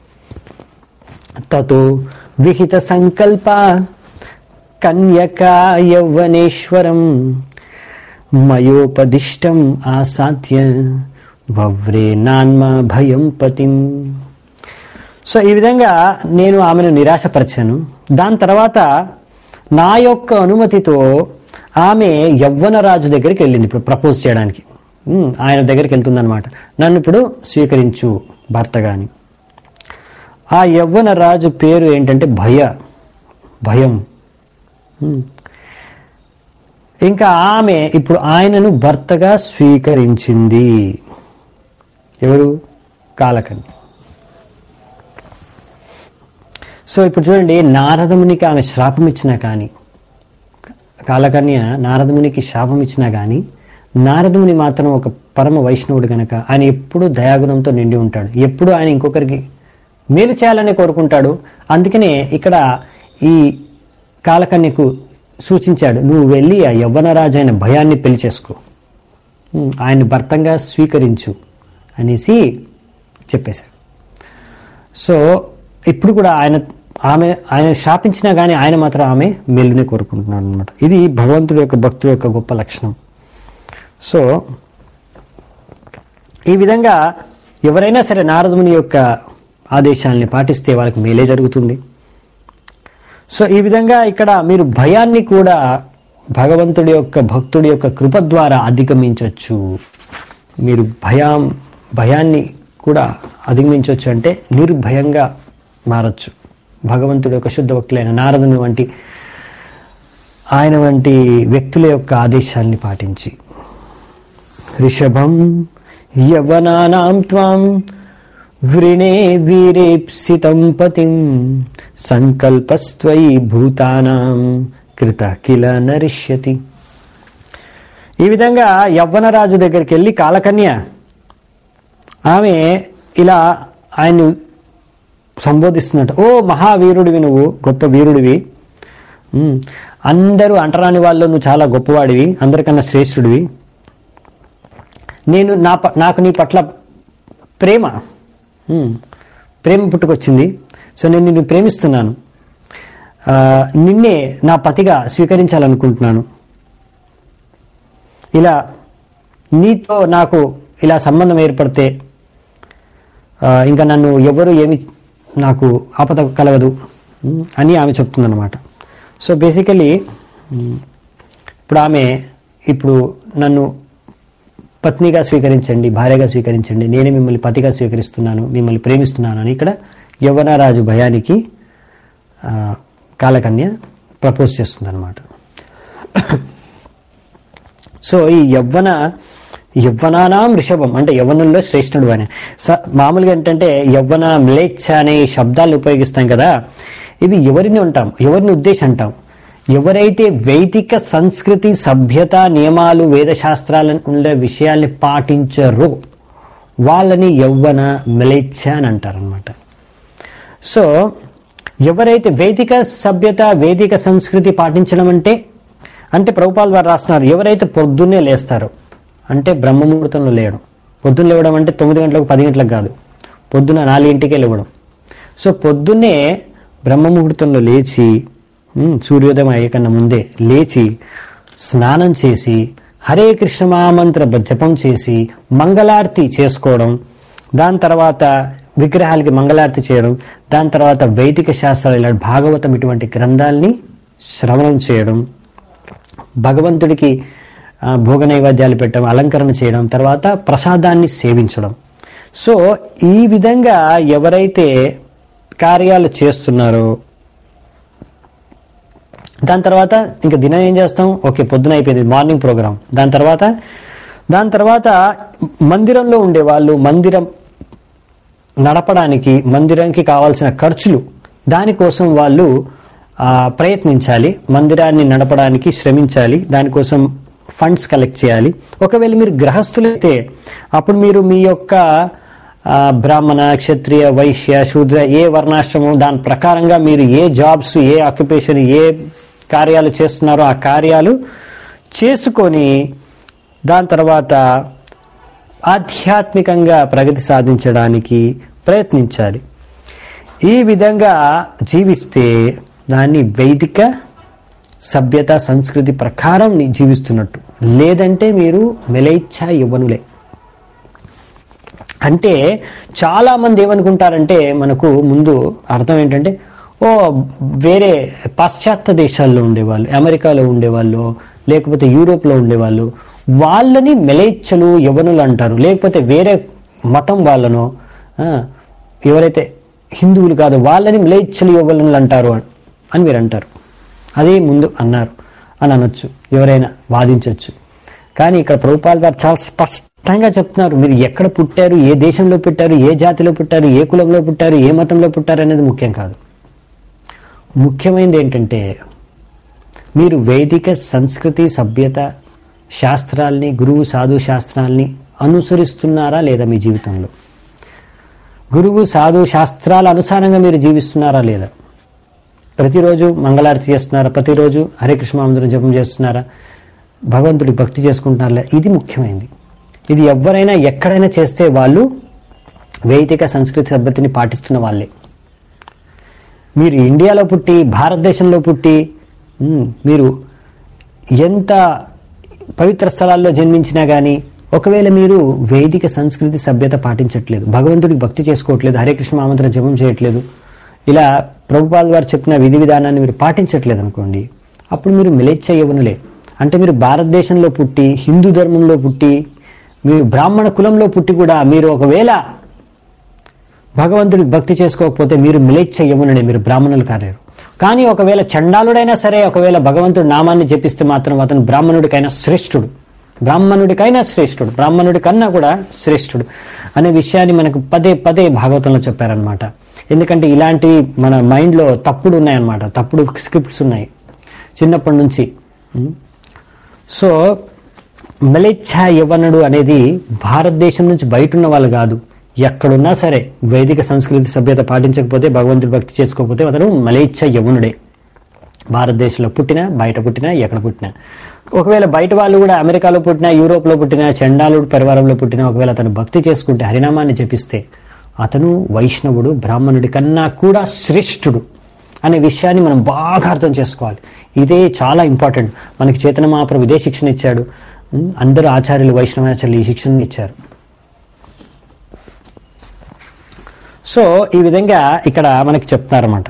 తతో విహిత సంకల్ప కన్యకా యౌవనేశ్వరం మయోపదిష్టం ఆసాధ్య వవ్రే నాన్మ భయం పతిం సో ఈ విధంగా నేను ఆమెను నిరాశపరిచాను దాని తర్వాత నా యొక్క అనుమతితో ఆమె యవ్వన రాజు దగ్గరికి వెళ్ళింది ఇప్పుడు ప్రపోజ్ చేయడానికి ఉమ్, ఆయన దగ్గరికి వెళ్తుందన్నమాట నన్ను ఇప్పుడు స్వీకరించు భర్తగా అని ఆ యవ్వన రాజు పేరు ఏంటంటే భయ భయం ఉమ్. ఇంకా ఆమె ఇప్పుడు ఆయనను భర్తగా స్వీకరించింది ఎవరు కాలకన్య సో ఇప్పుడు చూడండి నారదమునికి ఆమె శాపం ఇచ్చినా కానీ కాలకన్య నారదమునికి శాపం ఇచ్చినా కానీ నారదముని మాత్రం ఒక పరమ వైష్ణవుడు గనక ఆయన ఎప్పుడూ దయాగుణంతో నిండి ఉంటాడు ఎప్పుడు ఆయన ఇంకొకరికి మేలు చేయాలని కోరుకుంటాడు అందుకనే ఇక్కడ ఈ కాలకన్యకు సూచించాడు నువ్వు వెళ్ళి ఆ యవ్వనరాజు అయిన భయాన్ని పెళ్లి చేసుకో ఉమ్, ఆయన్ని భర్తంగా స్వీకరించు అనేసి చెప్పేశాడు సో ఇప్పుడు కూడా ఆయన ఆమె ఆయన శాపించినా కానీ ఆయన మాత్రం ఆమె మేలునే కోరుకుంటున్నాడు అనమాట ఇది భగవంతుడి యొక్క భక్తుడి యొక్క గొప్ప లక్షణం సో ఈ విధంగా ఎవరైనా సరే నారదుని యొక్క ఆదేశాలని పాటిస్తే వాళ్ళకి మేలే జరుగుతుంది సో ఈ విధంగా ఇక్కడ మీరు భయాన్ని కూడా భగవంతుడి యొక్క భక్తుడి యొక్క కృప ద్వారా అధిగమించవచ్చు మీరు భయం భయాన్ని కూడా అధిగమించవచ్చు అంటే నిర్భయంగా మారచ్చు భగవంతుడి యొక్క శుద్ధ భక్తులైన నారదుని వంటి ఆయన వంటి వ్యక్తుల యొక్క ఆదేశాల్ని పాటించి ఋషభం యవనానాం త్వాం వృణే వీరేప్సితం పతిం సంకల్పస్త్వయి భూతానాం కృత కిల నరిష్యతి ఈ విధంగా యవ్వనరాజు దగ్గరికి వెళ్ళి కాలకన్య ఆమె ఇలా ఆయన్ని సంబోధిస్తున్నట్టు ఓ మహావీరుడివి నువ్వు గొప్ప వీరుడివి ఉమ్, అందరూ అంటరాని వాళ్ళు నువ్వు చాలా గొప్పవాడివి అందరికన్నా శ్రేష్ఠుడివి నేను నా ప- నాకు నీ పట్ల ప్రేమ ఉమ్, ప్రేమ పుట్టుకొచ్చింది సో నేను నిన్ను ప్రేమిస్తున్నాను ఆ, నిన్నే నా పతిగా స్వీకరించాలనుకుంటున్నాను ఇలా నీతో నాకు ఇలా సంబంధం ఏర్పడితే ఆ, ఇంకా నన్ను ఎవరు ఏమి నాకు ఆపద కలగదు ఉమ్, అని ఆమె చెప్తుందన్నమాట సో బేసికలీ ఇప్పుడు ఆమె ఇప్పుడు నన్ను పత్నిగా స్వీకరించండి భార్యగా స్వీకరించండి నేనే మిమ్మల్ని పతిగా స్వీకరిస్తున్నాను మిమ్మల్ని ప్రేమిస్తున్నాను అని ఇక్కడ యవ్వనరాజు భయానికి ఆ, కాలకన్య ప్రపోజ్ చేస్తుందన్నమాట సో ఈ యవ్వన యవ్వనానాం ఋషభం అంటే యవ్వనంలో శ్రేష్ఠుడు అని స మామూలుగా ఏంటంటే యవ్వన మ్లేచ్ఛ అనే శబ్దాలు ఉపయోగిస్తాం కదా ఇవి ఎవరిని ఉంటాం ఎవరిని ఉద్దేశం అంటాం ఎవరైతే వైదిక సంస్కృతి సభ్యత నియమాలు వేదశాస్త్రాలను ఉండే విషయాల్ని పాటించరో వాళ్ళని యవ్వన మ్లేచ్ఛ అని అంటారనమాట సో ఎవరైతే వేదిక సభ్యత వేదిక సంస్కృతి పాటించడం అంటే అంటే ప్రభుపాల్ వారు రాస్తున్నారు ఎవరైతే పొద్దున్నే లేస్తారో అంటే బ్రహ్మముహూర్తంలో లేవడం పొద్దున్న లేవడం అంటే తొమ్మిది గంటలకు పది గంటలకు కాదు పొద్దున్న నాలుగింటికే లేవడం సో పొద్దున్నే బ్రహ్మముహూర్తంలో లేచి ఉమ్, సూర్యోదయం అయ్యే కన్నా ముందే లేచి స్నానం చేసి హరే కృష్ణ మహామంత్ర జపం చేసి మంగళారతి చేసుకోవడం దాని తర్వాత విగ్రహాలకి మంగళారతి చేయడం దాని తర్వాత వైదిక శాస్త్రాలు ఇలా భాగవతం ఇటువంటి గ్రంథాల్ని శ్రవణం చేయడం భగవంతుడికి ఆ, భోగ నైవేద్యాలు పెట్టడం అలంకరణ చేయడం తర్వాత ప్రసాదాన్ని సేవించడం సో ఈ విధంగా ఎవరైతే కార్యాలు చేస్తున్నారో దాని తర్వాత ఇంకా దినం ఏం చేస్తాం ఓకే పొద్దున అయిపోయింది మార్నింగ్ ప్రోగ్రామ్ దాని తర్వాత దాని తర్వాత మందిరంలో ఉండే వాళ్ళు మందిరం నడపడానికి మందిరానికి కావాల్సిన ఖర్చులు దానికోసం వాళ్ళు ఆ, ప్రయత్నించాలి మందిరాన్ని నడపడానికి శ్రమించాలి దానికోసం ఫండ్స్ కలెక్ట్ చేయాలి ఒకవేళ మీరు గృహస్థులైతే అప్పుడు మీరు మీ యొక్క ఆ, బ్రాహ్మణ క్షత్రియ వైశ్య శూద్ర ఏ వర్ణాశ్రమం దాని ప్రకారంగా మీరు ఏ జాబ్స్ ఏ ఆక్యుపేషన్ ఏ కార్యాలు చేస్తున్నారో ఆ కార్యాలు చేసుకొని దాని తర్వాత ఆధ్యాత్మికంగా ప్రగతి సాధించడానికి ప్రయత్నించాలి ఈ విధంగా జీవిస్తే దాన్ని వైదిక సభ్యత సంస్కృతి ప్రకారం ని- జీవిస్తున్నట్టు లేదంటే మీరు మెలైచ్ఛ యవ్వనులే అంటే చాలా మంది ఏమనుకుంటారంటే మనకు ముందు అర్థం ఏంటంటే ఓ వేరే పాశ్చాత్య దేశాల్లో ఉండేవాళ్ళు అమెరికాలో ఉండేవాళ్ళు లేకపోతే యూరోప్లో ఉండేవాళ్ళు వాళ్ళని మెలేచ్చలు యవనులు అంటారు లేకపోతే వేరే మతం వాళ్ళను ఆ, ఎవరైతే హిందువులు కాదు వాళ్ళని మెలేచ్చలు యవనులు అంటారు అని- అని మీరు అంటారు అది ముందు అన్నారు అని అనొచ్చు ఎవరైనా వాదించవచ్చు కానీ ఇక్కడ ప్రభుపాల్ గారు చాలా స్పష్టంగా చెప్తున్నారు మీరు ఎక్కడ పుట్టారు ఏ దేశంలో పుట్టారు ఏ జాతిలో పుట్టారు ఏ కులంలో పుట్టారు ఏ మతంలో పుట్టారు అనేది ముఖ్యం కాదు ముఖ్యమైనది ఏంటంటే మీరు వైదిక సంస్కృతి సభ్యత శాస్త్రాల్ని గురువు సాధు శాస్త్రాల్ని అనుసరిస్తున్నారా లేదా మీ జీవితంలో గురువు సాధు శాస్త్రాల అనుసారంగా మీరు జీవిస్తున్నారా లేదా ప్రతిరోజు మంగళారతి చేస్తున్నారా ప్రతిరోజు హరే కృష్ణ మందిరం జపం చేస్తున్నారా భగవంతుడి భక్తి చేసుకుంటున్నారా లేదా? ఇది ముఖ్యమైనది ఇది ఎవరైనా ఎక్కడైనా చేస్తే వాళ్ళు వైదిక సంస్కృతి సభ్యతని పాటిస్తున్న వాళ్ళే మీరు ఇండియాలో పుట్టి భారతదేశంలో పుట్టి ఉమ్, మీరు ఎంత పవిత్ర స్థలాల్లో జన్మించినా కానీ ఒకవేళ మీరు వైదిక సంస్కృతి సభ్యత పాటించట్లేదు భగవంతుడికి భక్తి చేసుకోవట్లేదు హరే కృష్ణ మామంత్రం జపం చేయట్లేదు ఇలా ప్రభుపాల్ గారు చెప్పిన విధి విధానాన్ని మీరు పాటించట్లేదు అనుకోండి అప్పుడు మీరు మిలేచ్ఛ యవనులే అంటే మీరు భారతదేశంలో పుట్టి హిందూ ధర్మంలో పుట్టి మీరు బ్రాహ్మణ కులంలో పుట్టి కూడా మీరు ఒకవేళ భగవంతుడికి భక్తి చేసుకోకపోతే మీరు మిలేట్ చెయ్యమునని మీరు బ్రాహ్మణులు కాలేరు కానీ ఒకవేళ చండాలుడైనా సరే ఒకవేళ భగవంతుడి నామాన్ని జపిస్తే మాత్రం అతను బ్రాహ్మణుడికైనా శ్రేష్ఠుడు బ్రాహ్మణుడికైనా శ్రేష్ఠుడు బ్రాహ్మణుడి కన్నా కూడా శ్రేష్ఠుడు అనే విషయాన్ని మనకు పదే పదే భాగవతంలో చెప్పారనమాట ఎందుకంటే ఇలాంటి మన మైండ్లో తప్పుడు ఉన్నాయన్నమాట తప్పుడు స్క్రిప్ట్స్ ఉన్నాయి చిన్నప్పటి నుంచి ఉం? సో మలేచ్ఛ యవ్వనుడు అనేది భారతదేశం నుంచి బయట ఉన్న వాళ్ళు కాదు ఎక్కడున్నా సరే వైదిక సంస్కృతి సభ్యత పాటించకపోతే భగవంతుడి భక్తి చేసుకోకపోతే అతను మలేచ్ఛ యవ్వనుడే భారతదేశంలో పుట్టినా బయట పుట్టినా ఎక్కడ పుట్టినా ఒకవేళ బయట వాళ్ళు కూడా అమెరికాలో పుట్టినా యూరోప్లో పుట్టినా చండాలుడు పరివారంలో పుట్టినా ఒకవేళ అతను భక్తి చేసుకుంటే హరినామాన్ని జపిస్తే అతను వైష్ణవుడు బ్రాహ్మణుడి కన్నా కూడా శ్రేష్ఠుడు అనే విషయాన్ని మనం బాగా అర్థం చేసుకోవాలి ఇదే చాలా ఇంపార్టెంట్ మనకి చేతన మహాప్రభు ఇదే శిక్షణ ఇచ్చాడు ఉం, అందరూ ఆచార్యులు వైష్ణవాచార్యులు ఈ శిక్షణ ఇచ్చారు సో ఈ విధంగా ఇక్కడ మనకి చెప్తారన్నమాట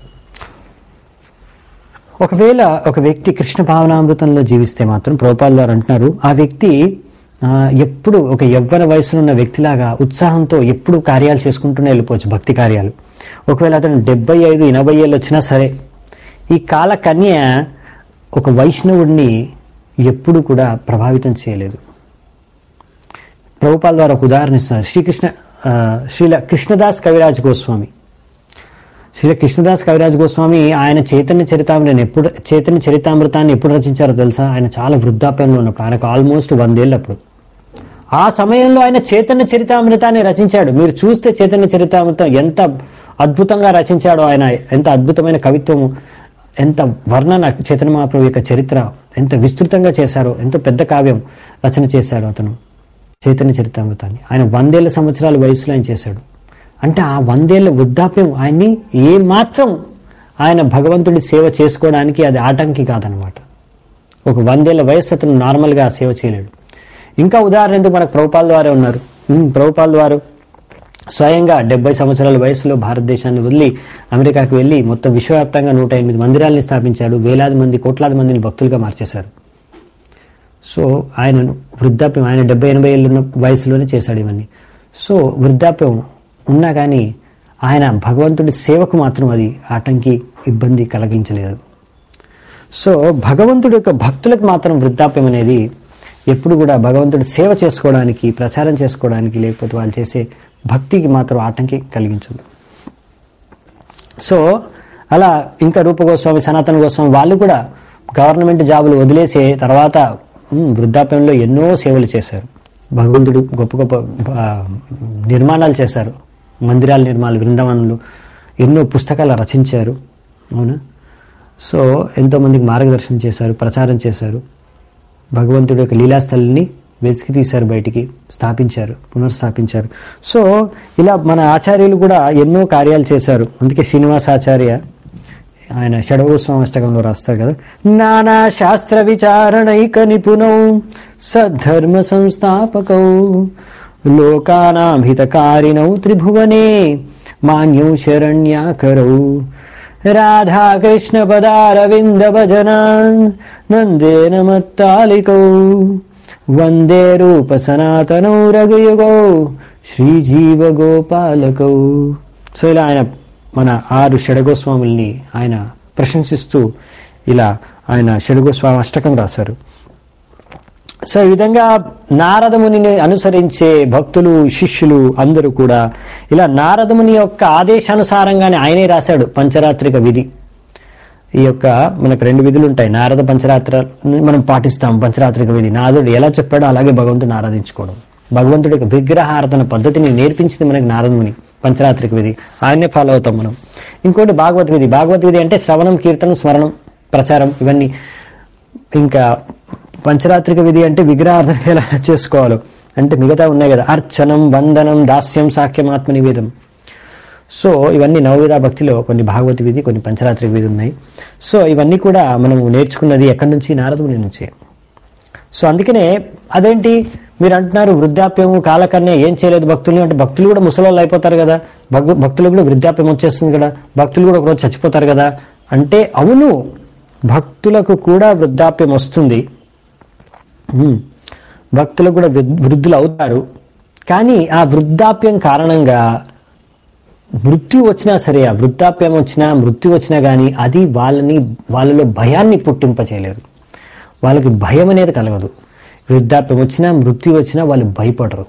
ఒకవేళ ఒక వ్యక్తి కృష్ణ భావనామృతంలో జీవిస్తే మాత్రం ప్రోపాల్ గారు అంటున్నారు ఆ వ్యక్తి ఆ, ఎప్పుడు ఒక యవ్వన వయసులో ఉన్న వ్యక్తిలాగా ఉత్సాహంతో ఎప్పుడు కార్యాలు చేసుకుంటూనే వెళ్ళిపోవచ్చు భక్తి కార్యాలు ఒకవేళ అతను డెబ్బై ఐదు ఎనభై ఏళ్ళు వచ్చినా సరే ఈ కాల కన్య ఒక వైష్ణవుడిని ఎప్పుడు కూడా ప్రభావితం చేయలేదు ప్రభుపాల్ ద్వారా ఒక ఉదాహరణ ఇస్తున్నారు శ్రీకృష్ణ ఆ, శ్రీల కృష్ణదాస్ కవిరాజ్ గోస్వామి శ్రీ కృష్ణదాస్ కవిరాజ్ గోస్వామి ఆయన చైతన్య చరితామృతాన్ని ఎప్పుడు చైతన్య చరితామృతాన్ని ఎప్పుడు రచించారో తెలుసా ఆయన చాలా వృద్ధాప్యంలో ఉన్నప్పుడు ఆయనకు ఆల్మోస్ట్ వందేళ్ళు అప్పుడు ఆ సమయంలో ఆయన చైతన్య చరితామృతాన్ని రచించాడు మీరు చూస్తే చైతన్య చరితామృతం ఎంత అద్భుతంగా రచించాడో ఆయన ఎంత అద్భుతమైన కవిత్వము ఎంత వర్ణన చైతన్య మహాప్రభు యొక్క చరిత్ర ఎంత విస్తృతంగా చేశారో ఎంత పెద్ద కావ్యం రచన చేశాడు అతను చైతన్య చరితామృతాన్ని ఆయన వందేళ్ల సంవత్సరాల వయసులో ఆయన చేశాడు అంటే ఆ వందేళ్ల వృద్ధాప్యం ఆయన్ని ఏమాత్రం ఆయన భగవంతుడి సేవ చేసుకోవడానికి అది ఆటంకి కాదనమాట ఒక వందేళ్ల వయస్సు అతను నార్మల్గా సేవ చేయలేడు ఇంకా ఉదాహరణ ఎందుకు మనకు ప్రభుపాల్ ద్వారా ఉన్నారు ఉమ్, ప్రభుపాల్ వారు స్వయంగా డెబ్బై సంవత్సరాల వయసులో భారతదేశాన్ని వదిలి అమెరికాకి వెళ్ళి మొత్తం విశ్వవ్యాప్తంగా నూట ఎనిమిది మందిరాల్ని స్థాపించాడు వేలాది మంది కోట్లాది మందిని భక్తులుగా మార్చేశారు సో ఆయనను వృద్ధాప్యం ఆయన డెబ్బై ఎనభై ఏళ్ళు ఉన్న వయసులోనే చేశాడు ఇవన్నీ సో వృద్ధాప్యం ఉన్నా కానీ ఆయన భగవంతుడి సేవకు మాత్రం అది ఆటంకి ఇబ్బంది కలిగించలేదు సో భగవంతుడి యొక్క భక్తులకు మాత్రం వృద్ధాప్యం అనేది ఎప్పుడు కూడా భగవంతుడి సేవ చేసుకోవడానికి ప్రచారం చేసుకోవడానికి లేకపోతే వాళ్ళు చేసే భక్తికి మాత్రం ఆటంకి కలిగించదు సో అలా ఇంకా రూప గోస్వామి సనాతన గోస్వామి వాళ్ళు కూడా గవర్నమెంట్ జాబులు వదిలేసే తర్వాత ఉమ్, వృద్ధాప్యంలో ఎన్నో సేవలు చేశారు భగవంతుడు గొప్ప గొప్ప ఆ, నిర్మాణాలు చేశారు మందిరాల నిర్మాణాలు బృందావనాలు ఎన్నో పుస్తకాలు రచించారు అవునా సో ఎంతోమందికి మార్గదర్శనం చేశారు ప్రచారం చేశారు భగవంతుడి యొక్క లీలాస్థలిని వెతికి తీశారు బయటికి స్థాపించారు పునర్స్థాపించారు సో ఇలా మన ఆచార్యులు కూడా ఎన్నో కార్యాలు చేశారు అందుకే శ్రీనివాసాచార్య ఆయన షడగోస్వామష్టకంలో రాస్తారు కదా నానా శాస్త్ర విచారణైక నిపుణౌ సద్ధర్మ సంస్థాపకౌ లోకానాం హితకారిణౌ త్రిభువనే మాన్యౌ శరణ్యాకరౌ రాధాకృష్ణ పదారవింద భజనాన్ నందేన మత్తాలికౌ వందే రూప సనాతనౌ రఘుయుగౌ శ్రీజీవ గోపాలకౌ సో ఇలా ఆయన మన ఆరు షడగోస్వాముల్ని ఆయన ప్రశంసిస్తూ ఇలా ఆయన షడుగోస్వామి అష్టకం రాశారు సో ఈ విధంగా నారదమునిని అనుసరించే భక్తులు శిష్యులు అందరూ కూడా ఇలా నారదముని యొక్క ఆదేశానుసారంగానే ఆయనే రాశాడు పంచరాత్రిక విధి ఈ యొక్క మనకు రెండు విధులు ఉంటాయి నారద పంచరాత్ర మనం పాటిస్తాం పంచరాత్రిక విధి నారదుడు ఎలా చెప్పాడో అలాగే భగవంతుడిని ఆరాధించుకోవడం భగవంతుడి యొక్క విగ్రహారాధన పద్ధతిని నేర్పించింది మనకి నారదముని పంచరాత్రిక విధి ఆయన్నే ఫాలో అవుతాం మనం ఇంకోటి భాగవత్ విధి భాగవత్ విధి అంటే శ్రవణం కీర్తనం స్మరణం ప్రచారం ఇవన్నీ ఇంకా పంచరాత్రిక విధి అంటే విగ్రహార్థన ఎలా చేసుకోవాలో అంటే మిగతా ఉన్నాయి కదా అర్చనం వందనం దాస్యం సాఖ్యం ఆత్మ నివేదం సో ఇవన్నీ నవవిధ భక్తిలో కొన్ని భాగవత విధి కొన్ని పంచరాత్రిక విధి ఉన్నాయి సో ఇవన్నీ కూడా మనం నేర్చుకున్నది ఎక్కడి నుంచి నారదుని నుంచి సో అందుకనే అదేంటి మీరు అంటున్నారు వృద్ధాప్యము కాలకన్య ఏం చేయలేదు భక్తులు అంటే భక్తులు కూడా ముసలోళ్ళు అయిపోతారు కదా భక్ భక్తులు కూడా వృద్ధాప్యం వచ్చేస్తుంది కదా భక్తులు కూడా ఒకరోజు చచ్చిపోతారు కదా అంటే అవును భక్తులకు కూడా వృద్ధాప్యం వస్తుంది ఉమ్, భక్తులు కూడా వృద్- వృద్ధులు అవుతారు కానీ ఆ వృద్ధాప్యం కారణంగా మృత్యు వచ్చినా సరే ఆ వృద్ధాప్యం వచ్చినా మృత్యు వచ్చినా కానీ అది వాళ్ళని వాళ్ళలో భయాన్ని పుట్టింపచేయలేదు వాళ్ళకి భయం అనేది కలగదు వృద్ధాప్యం వచ్చినా మృత్యు వచ్చినా వాళ్ళు భయపడరు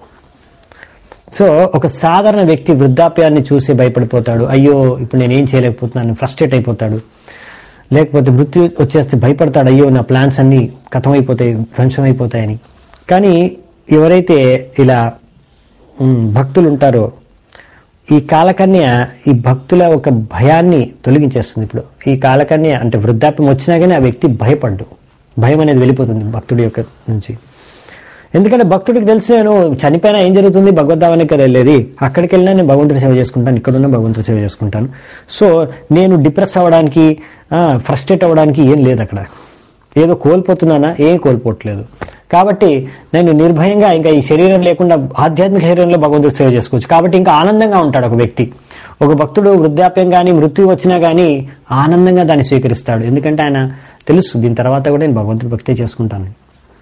సో ఒక సాధారణ వ్యక్తి వృద్ధాప్యాన్ని చూసి భయపడిపోతాడు అయ్యో ఇప్పుడు నేనేం చేయలేకపోతున్నాను ఫ్రస్ట్రేట్ అయిపోతాడు లేకపోతే మృత్యు వచ్చేస్తే భయపడతాడు అయ్యో నా ప్లాన్స్ అన్నీ కథమైపోతాయి ధ్వంసం అయిపోతాయని కానీ ఎవరైతే ఇలా ఉమ్, భక్తులు ఉంటారో ఈ కాలకన్య ఈ భక్తుల ఒక భయాన్ని తొలగించేస్తుంది ఇప్పుడు ఈ కాలకన్య అంటే వృద్ధాప్యం వచ్చినా కానీ ఆ వ్యక్తి భయపడ్డు భయం అనేది వెళ్ళిపోతుంది భక్తుడి యొక్క నుంచి ఎందుకంటే భక్తుడికి తెలుసు నేను చనిపోయినా ఏం జరుగుతుంది భగవద్ధావానికి కదా వెళ్ళేది అక్కడికి వెళ్ళినా నేను భగవంతుడి సేవ చేసుకుంటాను ఇక్కడున్న భగవంతుడి సేవ చేసుకుంటాను సో నేను డిప్రెస్ అవ్వడానికి ఫ్రస్ట్రేట్ అవ్వడానికి ఏం లేదు అక్కడ ఏదో కోల్పోతున్నానా ఏం కోల్పోవట్లేదు కాబట్టి నేను నిర్భయంగా ఇంకా ఈ శరీరం లేకుండా ఆధ్యాత్మిక శరీరంలో భగవంతుడి సేవ చేసుకోవచ్చు కాబట్టి ఇంకా ఆనందంగా ఉంటాడు ఒక వ్యక్తి ఒక భక్తుడు వృద్ధాప్యం కానీ మృత్యు వచ్చినా కానీ ఆనందంగా దాన్ని స్వీకరిస్తాడు ఎందుకంటే ఆయన తెలుసు దీని తర్వాత కూడా నేను భగవంతుడి భక్తే చేసుకుంటాను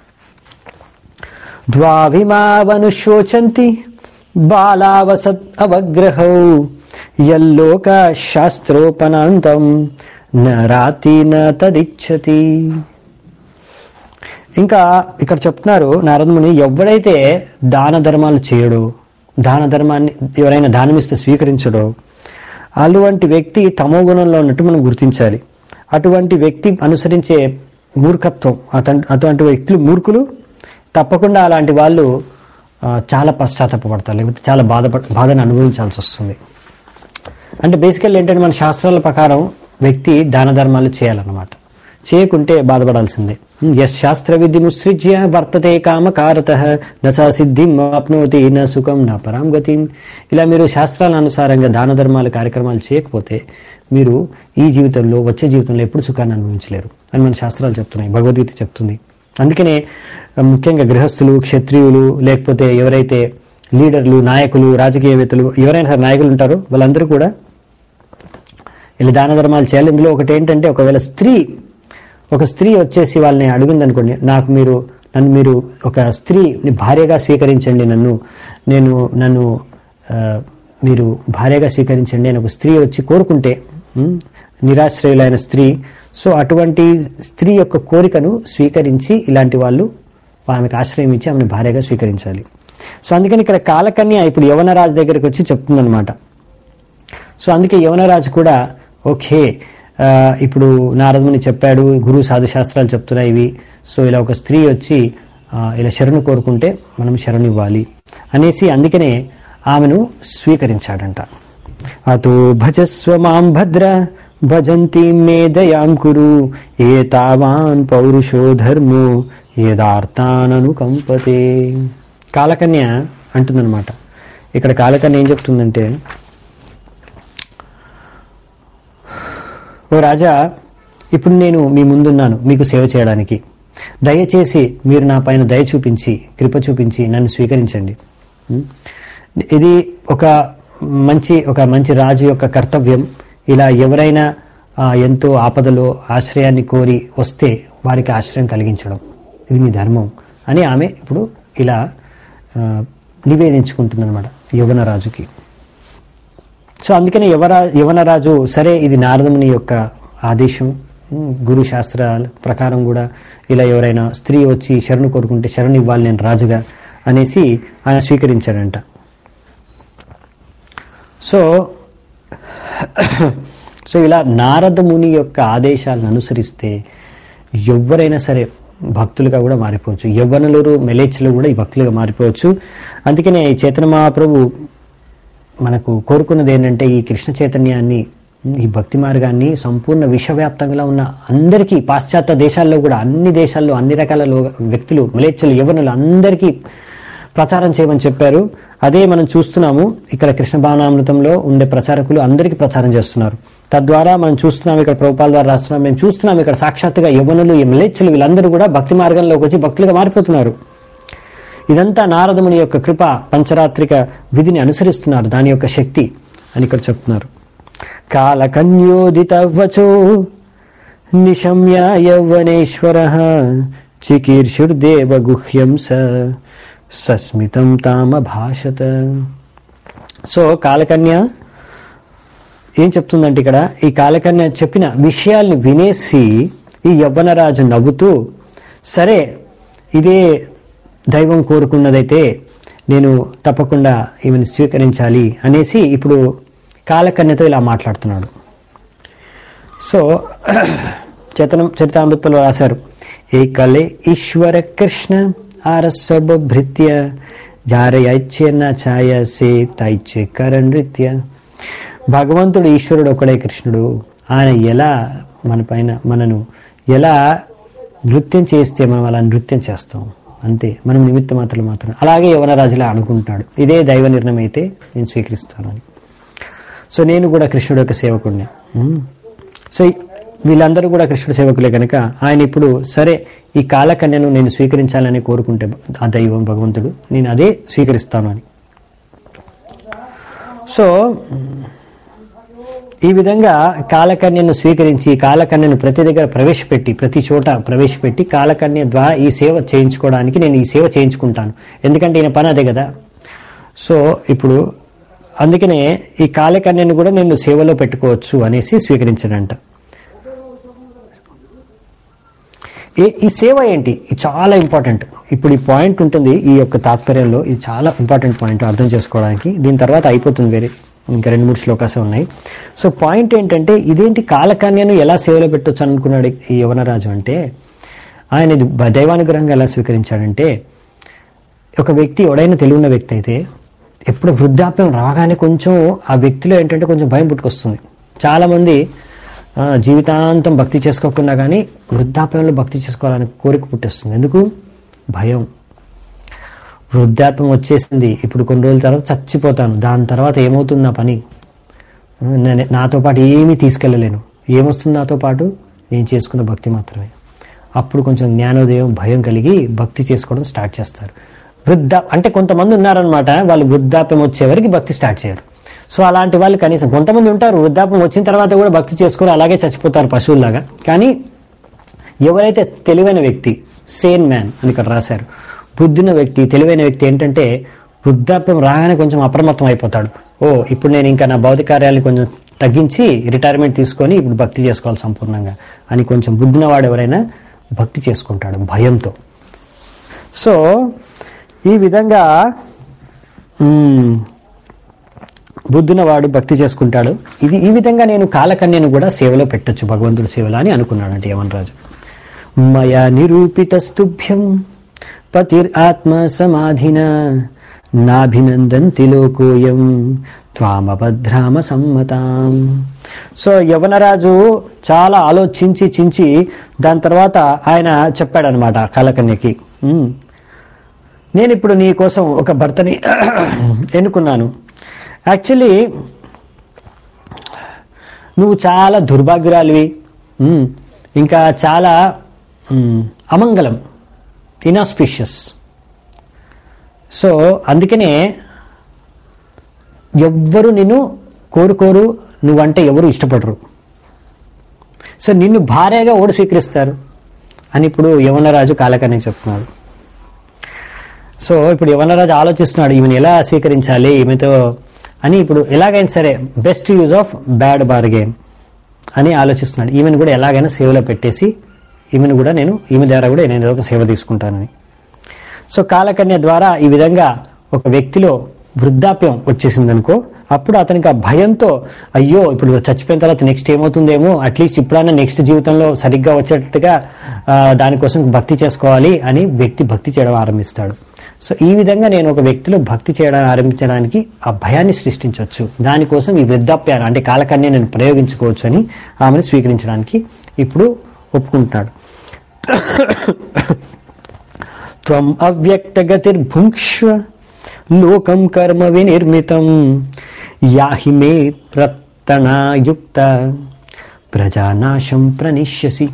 ద్వావిమావనుశోచంతి బాలావసత్ అవగ్రహౌ యల్లోక శాస్త్రోపనాంతం న రాతి న తదిచ్చతి ఇంకా ఇక్కడ చెప్తున్నారు నారదముని ఎవడైతే దాన ధర్మాలు చేయడో దాన ధర్మాన్ని ఎవరైనా దానమిస్తే స్వీకరించడో అటువంటి వ్యక్తి తమో గుణంలో ఉన్నట్టు మనం గుర్తించాలి అటువంటి వ్యక్తి అనుసరించే మూర్ఖత్వం అతను అటువంటి వ్యక్తులు మూర్ఖులు తప్పకుండా అలాంటి వాళ్ళు ఆ, చాలా పశ్చాత్తాపడతారు లేకపోతే చాలా బాధపడ బాధను అనుభవించాల్సి వస్తుంది అంటే బేసికల్ ఏంటంటే మన శాస్త్రాల ప్రకారం వ్యక్తి దాన ధర్మాలు చేయాలన్నమాట చేయకుంటే బాధపడాల్సిందే యశ్ శాస్త్ర విధి ముసృజ్య వర్తతే కామకారత నసా సిద్ధిం ఆప్నోతి న సుఖం నా పరాం గతిం ఇలా మీరు శాస్త్రాల అనుసారంగా దాన ధర్మాలు కార్యక్రమాలు చేయకపోతే మీరు ఈ జీవితంలో వచ్చే జీవితంలో ఎప్పుడు సుఖాన్ని అనుభవించలేరు అని మన శాస్త్రాలు చెప్తున్నాయి భగవద్గీత చెప్తుంది అందుకనే ఆ, ముఖ్యంగా గృహస్థులు క్షత్రియులు లేకపోతే ఎవరైతే లీడర్లు నాయకులు రాజకీయవేత్తలు ఎవరైనా సరే నాయకులు ఉంటారో వాళ్ళందరూ కూడా వీళ్ళు దాన ధర్మాలు చేయాలి ఇందులో ఒకటి ఏంటంటే ఒకవేళ స్త్రీ ఒక స్త్రీ వచ్చేసి వాళ్ళని అడిగింది అనుకోండి నాకు మీరు నన్ను మీరు ఒక స్త్రీని భార్యగా స్వీకరించండి నన్ను నేను నన్ను ఆ, మీరు భార్యగా స్వీకరించండి అని ఒక స్త్రీ వచ్చి కోరుకుంటే ఉమ్, నిరాశ్రయులైన స్త్రీ సో అటువంటి స్త్రీ యొక్క కోరికను స్వీకరించి ఇలాంటి వాళ్ళు ఆమెకు ఆశ్రయం ఇచ్చి ఆమెను భార్యగా స్వీకరించాలి సో అందుకని ఇక్కడ కాలకన్య ఇప్పుడు యవనరాజు దగ్గరికి వచ్చి చెప్తుందన్నమాట సో అందుకే యవనరాజు కూడా ఓకే ఆ, ఇప్పుడు నారదుని చెప్పాడు గురువు సాధు శాస్త్రాలు చెప్తున్నాయి ఇవి సో ఇలా ఒక స్త్రీ వచ్చి ఆ, ఇలా శరణు కోరుకుంటే మనం శరణు ఇవ్వాలి అనేసి అందుకనే ఆమెను స్వీకరించాడంట అతో భజస్వ మాం భద్ర భజంతి మే దయాం కురు ఏ తావాన్ పౌరుషో ధర్మో యదార్థాననుకంపతే కాలకన్య అంటుందన్నమాట ఇక్కడ కాలకన్య ఏం చెప్తుందంటే ఓ రాజా ఇప్పుడు నేను మీ ముందున్నాను మీకు సేవ చేయడానికి దయచేసి మీరు నా పైన దయ చూపించి కృప చూపించి నన్ను స్వీకరించండి ఉం? ఇది ఒక మంచి ఒక మంచి రాజు యొక్క కర్తవ్యం ఇలా ఎవరైనా ఆ, ఎంతో ఆపదలో ఆశ్రయాన్ని కోరి వస్తే వారికి ఆశ్రయం కలిగించడం ఇది మీ ధర్మం అని ఆమె ఇప్పుడు ఇలా ఆ, నివేదించుకుంటుందన్నమాట యవన రాజుకి సో అందుకని యవరా యవనరాజు సరే ఇది నారదముని యొక్క ఆదేశం ఉమ్, గురు శాస్త్రాల ప్రకారం కూడా ఇలా ఎవరైనా స్త్రీ వచ్చి శరణు కోరుకుంటే శరణు ఇవ్వాలి నేను రాజుగా అనేసి ఆయన స్వీకరించాడంట సో సో ఇలా నారద ముని యొక్క ఆదేశాలను అనుసరిస్తే ఎవరైనా సరే భక్తులుగా కూడా మారిపోవచ్చు యవ్వనులు మెలేచ్చులు కూడా ఈ భక్తులుగా మారిపోవచ్చు అందుకనే ఈ చేతన మహాప్రభు మనకు కోరుకున్నది ఏంటంటే ఈ కృష్ణ చైతన్యాన్ని ఈ భక్తి మార్గాన్ని సంపూర్ణ విశ్వవ్యాప్తంగా ఉన్న అందరికీ పాశ్చాత్య దేశాల్లో కూడా అన్ని దేశాల్లో అన్ని రకాల లో- వ్యక్తులు మలేచ్చలు యవనులు అందరికీ ప్రచారం చేయమని చెప్పారు అదే మనం చూస్తున్నాము ఇక్కడ కృష్ణ బాణామృతంలో ఉండే ప్రచారకులు అందరికీ ప్రచారం చేస్తున్నారు తద్వారా మనం చూస్తున్నాం ఇక్కడ ప్రభుపాల ద్వారా రాస్తున్నాం మేము చూస్తున్నాం ఇక్కడ సాక్షాత్తుగా యవనులు ఈ మలేచ్చలు వీళ్ళందరూ కూడా భక్తి మార్గంలోకి వచ్చి భక్తులుగా మారిపోతున్నారు ఇదంతా నారదముని యొక్క కృప పంచరాత్రిక విధిని అనుసరిస్తున్నారు దాని యొక్క శక్తి అని ఇక్కడ చెప్తున్నారు కాలకన్యోదిత వచో నిశమ్య యౌవనేశ్వర చికీర్షుర్దేవ గుహ్యం స సస్మితం తామ భాషత సో కాలకన్య ఏం చెప్తుందంటే ఇక్కడ ఈ కాలకన్య చెప్పిన విషయాల్ని వినేసి ఈ యవ్వనరాజు నవ్వుతూ సరే ఇదే దైవం కోరుకున్నదైతే నేను తప్పకుండా ఈమెను స్వీకరించాలి అనేసి ఇప్పుడు కాలకన్యతో ఇలా మాట్లాడుతున్నాడు సో చేతనం చరితామృతంలో రాశారు ఏకలే ఈశ్వర కృష్ణ ఆరస్వభృత్య జారయైచ్యన్న ఛాయసే తైచ్య కర నృత్య భగవంతుడు ఈశ్వరుడు ఒకడే కృష్ణుడు ఆయన ఎలా మన పైన మనను ఎలా నృత్యం చేస్తే మనం అలా నృత్యం చేస్తాం అంతే మనం నిమిత్త మాత్రం మాత్రం అలాగే యవనరాజులా అనుకుంటున్నాడు ఇదే దైవ నిర్ణయం అయితే నేను స్వీకరిస్తాను అని సో నేను కూడా కృష్ణుడు యొక్క సేవకుడిని ఉమ్. సో ఈ- వీళ్ళందరూ కూడా కృష్ణుడు సేవకులే కనుక ఆయన ఇప్పుడు సరే ఈ కాలకన్యను నేను స్వీకరించాలని కోరుకుంటే ఆ దైవం భగవంతుడు నేను అదే స్వీకరిస్తాను అని సో ఈ విధంగా కాలకన్యను స్వీకరించి కాలకన్యను ప్రతి దగ్గర ప్రవేశపెట్టి ప్రతి చోట ప్రవేశపెట్టి కాలకన్య ద్వారా ఈ సేవ చేయించుకోవడానికి నేను ఈ సేవ చేయించుకుంటాను ఎందుకంటే ఈయన పని అదే కదా సో ఇప్పుడు అందుకనే ఈ కాలకన్యను కూడా నేను సేవలో పెట్టుకోవచ్చు అనేసి స్వీకరించాడంట ఈ- ఈ సేవ ఏంటి ఇది చాలా ఇంపార్టెంట్ ఇప్పుడు ఈ పాయింట్ ఉంటుంది ఈ యొక్క తాత్పర్యంలో ఇది చాలా ఇంపార్టెంట్ పాయింట్ అర్థం చేసుకోవడానికి దీని తర్వాత అయిపోతుంది వేరే ఇంకా రెండు మూడు శ్లోకాసే ఉన్నాయి సో పాయింట్ ఏంటంటే ఇదేంటి కాలకన్యను ఎలా సేవలో పెట్టొచ్చు అనుకున్నాడు ఈ యవనరాజు అంటే ఆయన ఇది బ- దైవానుగ్రహంగా ఎలా స్వీకరించాడంటే ఒక వ్యక్తి ఎవడైనా తెలివిన్న వ్యక్తి అయితే ఎప్పుడు వృద్ధాప్యం రాగానే కొంచెం ఆ వ్యక్తిలో ఏంటంటే కొంచెం భయం పుట్టుకొస్తుంది చాలామంది ఆ, జీవితాంతం భక్తి చేసుకోకుండా కానీ వృద్ధాప్యంలో భక్తి చేసుకోవాలని కోరిక పుట్టిస్తుంది ఎందుకు భయం వృద్ధాప్యం వచ్చేసింది ఇప్పుడు కొన్ని రోజుల తర్వాత చచ్చిపోతాను దాని తర్వాత ఏమవుతుంది నా పని నేను నాతో పాటు ఏమీ తీసుకెళ్ళలేను ఏమొస్తుంది నాతో పాటు నేను చేసుకున్న భక్తి మాత్రమే అప్పుడు కొంచెం జ్ఞానోదయం భయం కలిగి భక్తి చేసుకోవడం స్టార్ట్ చేస్తారు వృద్ధ అంటే కొంతమంది ఉన్నారనమాట వాళ్ళు వృద్ధాప్యం వచ్చే వరకు భక్తి స్టార్ట్ చేయరు సో అలాంటి వాళ్ళు కనీసం కొంతమంది ఉంటారు వృద్ధాప్యం వచ్చిన తర్వాత కూడా భక్తి చేసుకుని అలాగే చచ్చిపోతారు పశువుల్లాగా కానీ ఎవరైతే తెలివైన వ్యక్తి సేన్ మ్యాన్ అని ఇక్కడ రాశారు బుద్ధిన వ్యక్తి తెలివైన వ్యక్తి ఏంటంటే వృద్ధాప్యం రాగానే కొంచెం అప్రమత్తం అయిపోతాడు ఓ ఇప్పుడు నేను ఇంకా నా భౌతిక కార్యాలను కొంచెం తగ్గించి రిటైర్మెంట్ తీసుకొని ఇప్పుడు భక్తి చేసుకోవాలి సంపూర్ణంగా అని కొంచెం బుద్ధినవాడు ఎవరైనా భక్తి చేసుకుంటాడు భయంతో సో ఈ విధంగా మ్మ్, బుద్ధునవాడు భక్తి చేసుకుంటాడు ఇది ఈ విధంగా నేను కాలకన్యను కూడా సేవలో పెట్టొచ్చు భగవంతుడి సేవలో అని అనుకున్నాడంటే యమన్ రాజు మయా నిరూపితస్తుభ్యం పతిర్ ఆత్మ సమాధిన నాభినందంతి లోకోయం త్వామభద్రామ సమ్మతాం సో యవనరాజు చాలా ఆలోచించి చించి దాని తర్వాత ఆయన చెప్పాడనమాట కాలకన్యకి "ఉమ్, నేను ఇప్పుడు నీ కోసం ఒక భర్తని ఎన్నుకున్నాను యాక్చువల్లీ నువ్వు చాలా దుర్భాగ్యురాలివి ఉమ్, ఇంకా చాలా ఉమ్, అమంగళం ఇనాస్పిషియస్ సో అందుకనే ఎవ్వరు నిన్ను కోరుకోరు నువ్వంటే ఎవరు ఇష్టపడరు సో నిన్ను భార్యగా ఓడి స్వీకరిస్తారు అని ఇప్పుడు యవనరాజు కాలకని చెప్తున్నాడు సో ఇప్పుడు యవనరాజు ఆలోచిస్తున్నాడు ఈమెను ఎలా స్వీకరించాలి ఈమెతో అని ఇప్పుడు ఎలాగైనా సరే best use of bad bargain అని ఆలోచిస్తున్నాడు ఈమెను కూడా ఎలాగైనా సేవలో పెట్టేసి ఈమెను కూడా నేను ఈమె ద్వారా కూడా నేను ఏదో ఒక సేవ తీసుకుంటానని సో కాలకన్య ద్వారా ఈ విధంగా ఒక వ్యక్తిలో వృద్ధాప్యం వచ్చేసిందనుకో అప్పుడు అతనికి ఆ భయంతో అయ్యో ఇప్పుడు చచ్చిపోయిన తర్వాత నెక్స్ట్ ఏమవుతుందేమో అట్లీస్ట్ ఇప్పుడైనా నెక్స్ట్ జీవితంలో సరిగ్గా వచ్చేటట్టుగా ఆ, దానికోసం భక్తి చేసుకోవాలి అని వ్యక్తి భక్తి చేయడం ఆరంభిస్తాడు సో ఈ విధంగా నేను ఒక వ్యక్తిలో భక్తి చేయడం ఆరంభించడానికి ఆ భయాన్ని సృష్టించవచ్చు దానికోసం ఈ వృద్ధాప్యాన్ని అంటే కాలకన్య నేను ప్రయోగించుకోవచ్చు అని ఆమెను స్వీకరించడానికి ఇప్పుడు ఒప్పుకుంటున్నాడు త్వం అవ్యక్తగతిర్భుంక్ష్వ లోకం కర్మ వినిర్మితం యాహి మే ప్రత్తనాయుక్త ప్రజానాశం ప్రనిష్యసి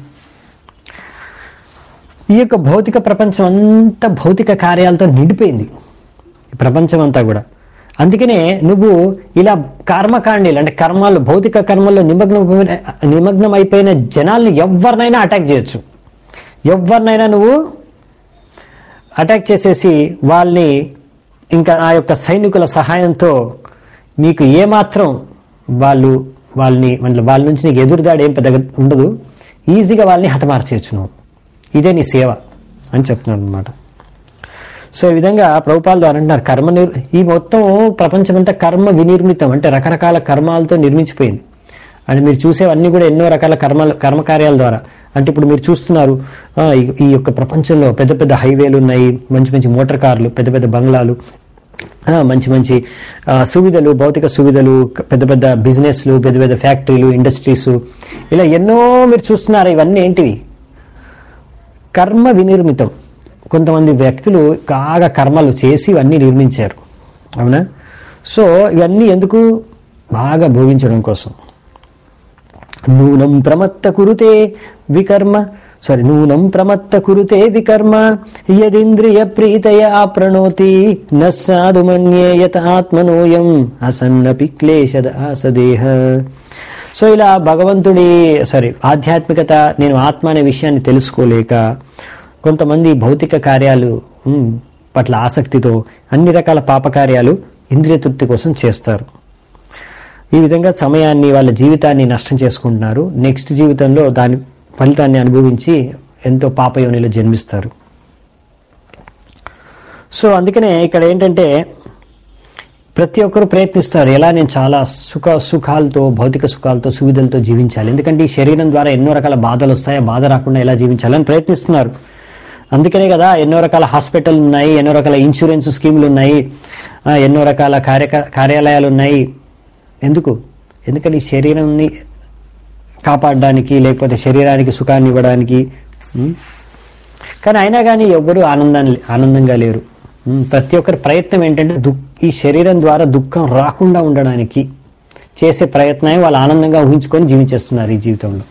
ఈ యొక్క భౌతిక ప్రపంచం అంతా భౌతిక కార్యాలతో నిండిపోయింది ఈ ప్రపంచం అంతా కూడా అందుకనే నువ్వు ఇలా కర్మకాండీలు అంటే కర్మాలు భౌతిక కర్మల్లో నిమగ్నం నిమగ్నం అయిపోయిన జనాల్ని ఎవరినైనా అటాక్ చేయొచ్చు ఎవరినైనా నువ్వు అటాక్ చేసేసి వాళ్ళని ఇంకా ఆ యొక్క సైనికుల సహాయంతో నీకు ఏమాత్రం వాళ్ళు వాళ్ళని వాళ్ళ వాళ్ళ నుంచి నీకు ఎదురుదాడి ఏం పెద్దగా ఉండదు ఈజీగా వాళ్ళని హతమార్చేయచ్చు నువ్వు ఇదే నీ సేవ అని చెప్తున్నాడు అనమాట సో ఈ విధంగా ప్రభుపాల ద్వారా అంటున్నారు కర్మ నిర్ ఈ మొత్తం ప్రపంచమంతా కర్మ వినిర్మితం అంటే రకరకాల కర్మాలతో నిర్మించిపోయింది అంటే మీరు చూసేవన్నీ కూడా ఎన్నో రకాల కర్మలు కర్మకార్యాల ద్వారా అంటే ఇప్పుడు మీరు చూస్తున్నారు ఆ, ఈ- ఈ యొక్క ప్రపంచంలో పెద్ద పెద్ద హైవేలు ఉన్నాయి మంచి మంచి మోటార్ కార్లు పెద్ద పెద్ద బంగ్లాలు ఆ, మంచి మంచి ఆ, సువిధలు భౌతిక సువిధలు క- పెద్ద పెద్ద బిజినెస్లు పెద్ద పెద్ద ఫ్యాక్టరీలు ఇండస్ట్రీస్ ఇలా ఎన్నో మీరు చూస్తున్నారు ఇవన్నీ ఏంటివి కర్మ వినిర్మితం కొంతమంది వ్యక్తులు బాగా కర్మలు చేసి ఇవన్నీ నిర్మించారు అవునా సో ఇవన్నీ ఎందుకు బాగా భోగించడం కోసం నూనం ప్రమత్త కురుతే వికర్మ సారీ నూనం ప్రమత్త కురుతే వికర్మ యదింద్రియ ప్రీతయ ప్రణోతి న సాధు మన్యేయత ఆత్మనోయం అసన్నపి క్లేశద ఆసదేహ సో ఇలా భగవంతుడి సారీ ఆధ్యాత్మికత నేను ఆత్మ అనే విషయాన్ని తెలుసుకోలేక కొంతమంది భౌతిక కార్యాలు ఉమ్, పట్ల ఆసక్తితో అన్ని రకాల పాపకార్యాలు ఇంద్రియ తృప్తి కోసం చేస్తారు ఈ విధంగా సమయాన్ని వాళ్ళ జీవితాన్ని నష్టం చేసుకుంటున్నారు నెక్స్ట్ జీవితంలో దాని ఫలితాన్ని అనుభవించి ఎంతో పాపయోనిలో జన్మిస్తారు సో అందుకనే ఇక్కడ ఏంటంటే ప్రతి ఒక్కరు ప్రయత్నిస్తారు ఎలా నేను చాలా సుఖ సుఖాలతో భౌతిక సుఖాలతో సువిధలతో జీవించాలి ఎందుకంటే ఈ శరీరం ద్వారా ఎన్నో రకాల బాధలు వస్తాయి ఆ బాధ రాకుండా ఎలా జీవించాలని ప్రయత్నిస్తున్నారు అందుకనే కదా ఎన్నో రకాల హాస్పిటల్ ఉన్నాయి ఎన్నో రకాల ఇన్సూరెన్స్ స్కీములు ఉన్నాయి ఆ, ఎన్నో రకాల కార్య కార్యాలయాలు ఉన్నాయి ఎందుకు ఎందుకని ఈ శరీరాన్ని కాపాడడానికి లేకపోతే శరీరానికి సుఖాన్ని ఇవ్వడానికి ఉం? కానీ అయినా కానీ ఎవ్వరూ ఆనందాన్ని ఆనందంగా లేరు ఉం, ప్రతి ఒక్కరి ప్రయత్నం ఏంటంటే దుఃఖ ఈ శరీరం ద్వారా దుఃఖం రాకుండా ఉండడానికి చేసే ప్రయత్నమే వాళ్ళు ఆనందంగా ఊహించుకొని జీవించేస్తున్నారు ఈ జీవితంలో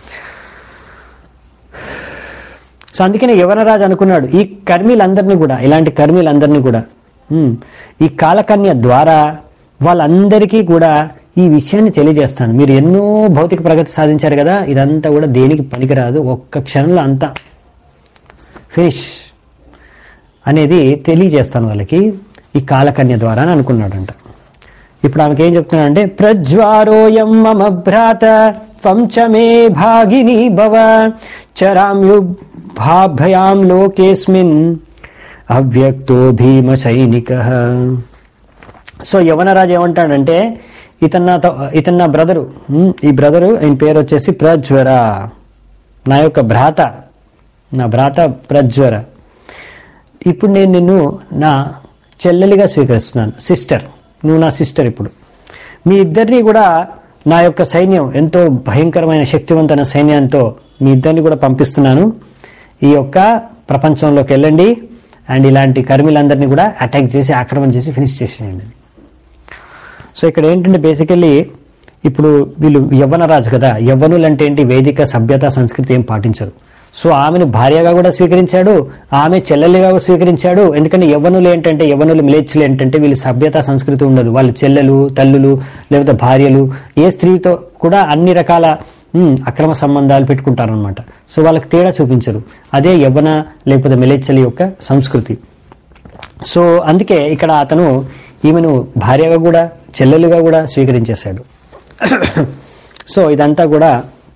సో అందుకనే యవనరాజు అనుకున్నాడు ఈ కర్మీలందరినీ కూడా ఇలాంటి కర్మీలందరినీ కూడా ఉమ్, ఈ కాలకన్య ద్వారా వాళ్ళందరికీ కూడా ఈ విషయాన్ని తెలియజేస్తాను మీరు ఎన్నో భౌతిక ప్రగతి సాధించారు కదా ఇదంతా కూడా దేనికి పనికిరాదు ఒక్క క్షణంలో అంతా ఫినిష్ అనేది తెలియజేస్తాను వాళ్ళకి ఈ కాలకన్య ద్వారా అని అనుకున్నాడంట ఇప్పుడు ఆమెకి ఏం చెప్తున్నాడంటే ప్రజ్వారోయం మమ భ్రాత త్వం చ మే భాగిని భవ చరామ్యు భాభయాం లోకేస్మిన్ అవ్యక్తో భీమ సైనిక సో యవనరాజు ఏమంటాడంటే ఇతను నా ఇతను నా బ్రదరు ఉమ్, ఈ బ్రదరు ఆయన పేరు వచ్చేసి ప్రజ్వర నా యొక్క భ్రాత నా భ్రాత ప్రజ్వర ఇప్పుడు నేను నిన్ను నా చెల్లెలిగా స్వీకరిస్తున్నాను సిస్టర్ నువ్వు నా సిస్టర్ ఇప్పుడు మీ ఇద్దరిని కూడా నా యొక్క సైన్యం ఎంతో భయంకరమైన శక్తివంతమైన సైన్యంతో మీ ఇద్దరిని కూడా పంపిస్తున్నాను ఈ యొక్క ప్రపంచంలోకి వెళ్ళండి అండ్ ఇలాంటి కర్మిలందరినీ కూడా అటాక్ చేసి ఆక్రమణ చేసి ఫినిష్ చేసేయండి సో ఇక్కడ ఏంటంటే బేసికల్లీ ఇప్పుడు వీళ్ళు యవ్వనరాజు కదా యవ్వనులు అంటే ఏంటి వేదిక సభ్యత సంస్కృతి ఏం పాటించరు సో ఆమెను భార్యగా కూడా స్వీకరించాడు ఆమె చెల్లెలుగా కూడా స్వీకరించాడు ఎందుకంటే యవ్వనులు ఏంటంటే యవ్వనులు మిలేచ్చులు ఏంటంటే వీళ్ళు సభ్యత సంస్కృతి ఉండదు వాళ్ళు చెల్లెలు తల్లులు లేకపోతే భార్యలు ఏ స్త్రీతో కూడా అన్ని రకాల ఉమ్, అక్రమ సంబంధాలు పెట్టుకుంటారనమాట సో వాళ్ళకి తేడా చూపించరు అదే యవ్వన లేకపోతే మిలేచ్చలి యొక్క సంస్కృతి సో అందుకే ఇక్కడ అతను ఈమెను భార్యగా కూడా చెల్లెలుగా కూడా స్వీకరించేశాడు సో ఇదంతా కూడా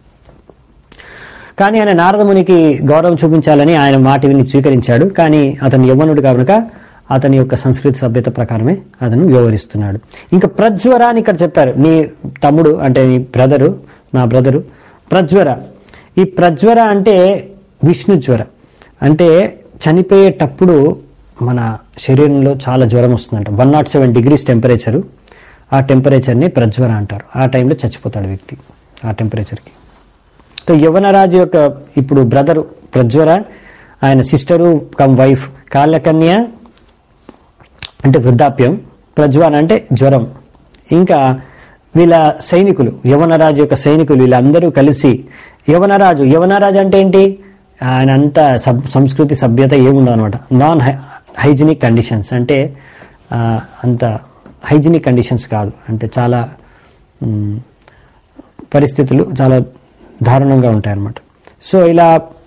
కానీ ఆయన నారదమునికి గౌరవం చూపించాలని ఆయన మాట విని స్వీకరించాడు కానీ అతను యవ్వనుడు కనుక అతని యొక్క సంస్కృతి సభ్యత ప్రకారమే అతను వ్యవహరిస్తున్నాడు ఇంకా ప్రజ్వర అని ఇక్కడ చెప్పారు నీ తమ్ముడు అంటే నీ బ్రదరు నా బ్రదరు ప్రజ్వర ఈ ప్రజ్వర అంటే విష్ణు జ్వర అంటే చనిపోయేటప్పుడు మన శరీరంలో చాలా జ్వరం వస్తుందంట one nought seven degrees temperature ఆ టెంపరేచర్ని ప్రజ్వర అంటారు ఆ టైంలో చచ్చిపోతాడు వ్యక్తి ఆ టెంపరేచర్కి సో యవనరాజు యొక్క ఇప్పుడు బ్రదరు ప్రజ్వర ఆయన సిస్టరు కమ్ వైఫ్ కాళ్ళకన్య అంటే వృద్ధాప్యం ప్రజ్వర అంటే జ్వరం ఇంకా వీళ్ళ సైనికులు యవనరాజు యొక్క సైనికులు వీళ్ళందరూ కలిసి యవనరాజు యవనరాజు అంటే ఏంటి ఆయన అంత సబ్ సంస్కృతి సభ్యత ఏముండదు అనమాట నాన్ హైజీనిక్ కండిషన్స్ అంటే ఆ, అంత హైజీనిక్ కండిషన్స్ కాదు అంటే చాలా మ్, పరిస్థితులు చాలా దారుణంగా ఉంటాయన్నమాట సో ఇలా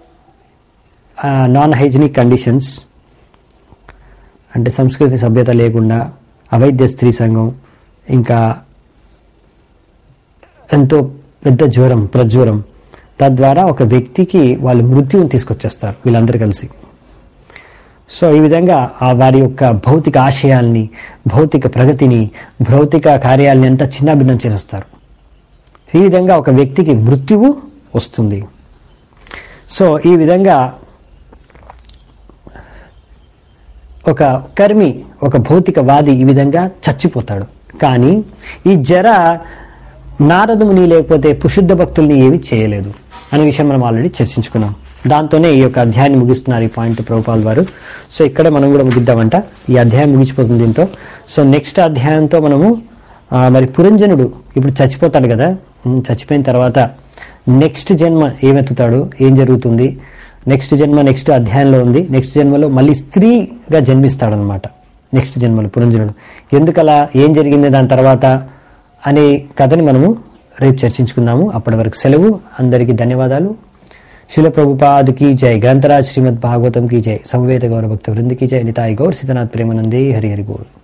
నాన్ హైజీనిక్ కండిషన్స్ అంటే సంస్కృతి సభ్యత లేకుండా అవైద్య స్త్రీ సంఘం ఇంకా ఎంతో పెద్ద జ్వరం ప్రజ్వరం తద్వారా ఒక వ్యక్తికి వాళ్ళు మృత్యువుని తీసుకొచ్చేస్తారు వీళ్ళందరూ కలిసి సో ఈ విధంగా ఆ వారి యొక్క భౌతిక ఆశయాల్ని భౌతిక ప్రగతిని భౌతిక కార్యాలని అంతా చిన్నాభిన్నం చేసేస్తారు ఈ విధంగా ఒక వ్యక్తికి మృత్యువు వస్తుంది సో ఈ విధంగా ఒక కర్మి ఒక భౌతికవాది ఈ విధంగా చచ్చిపోతాడు కానీ ఈ జర నారదుముని లేకపోతే పుశుద్ధ భక్తుల్ని ఏమీ చేయలేదు అనే విషయం మనం ఆల్రెడీ చర్చించుకున్నాం దాంతోనే ఈ యొక్క అధ్యాయాన్ని ముగిస్తున్నారు ఈ పాయింట్ ప్రభుపాల్ వారు సో ఇక్కడే మనం కూడా ముగిద్దామంట ఈ అధ్యాయం ముగిసిపోతుంది దీంతో సో నెక్స్ట్ అధ్యాయంతో మనము ఆ, మరి పురంజనుడు ఇప్పుడు చచ్చిపోతాడు కదా ఉమ్, చచ్చిపోయిన తర్వాత నెక్స్ట్ జన్మ ఏమెత్తుతాడు ఏం జరుగుతుంది నెక్స్ట్ జన్మ నెక్స్ట్ అధ్యాయంలో ఉంది నెక్స్ట్ జన్మలో మళ్ళీ స్త్రీగా జన్మిస్తాడనమాట నెక్స్ట్ జన్మలో పురంజనుడు ఎందుకలా ఏం జరిగింది దాని తర్వాత అనే కథని మనము రేపు చర్చించుకుందాము అప్పటి వరకు సెలవు అందరికీ ధన్యవాదాలు శిల ప్రభుపాద్ की जय ग्रंथराज श्रीमद् भागवतम की जय समवेत गौर भक्त वृंद की जय निताई गौर सीतनाथ प्रेमानंदे हरि हरि बोल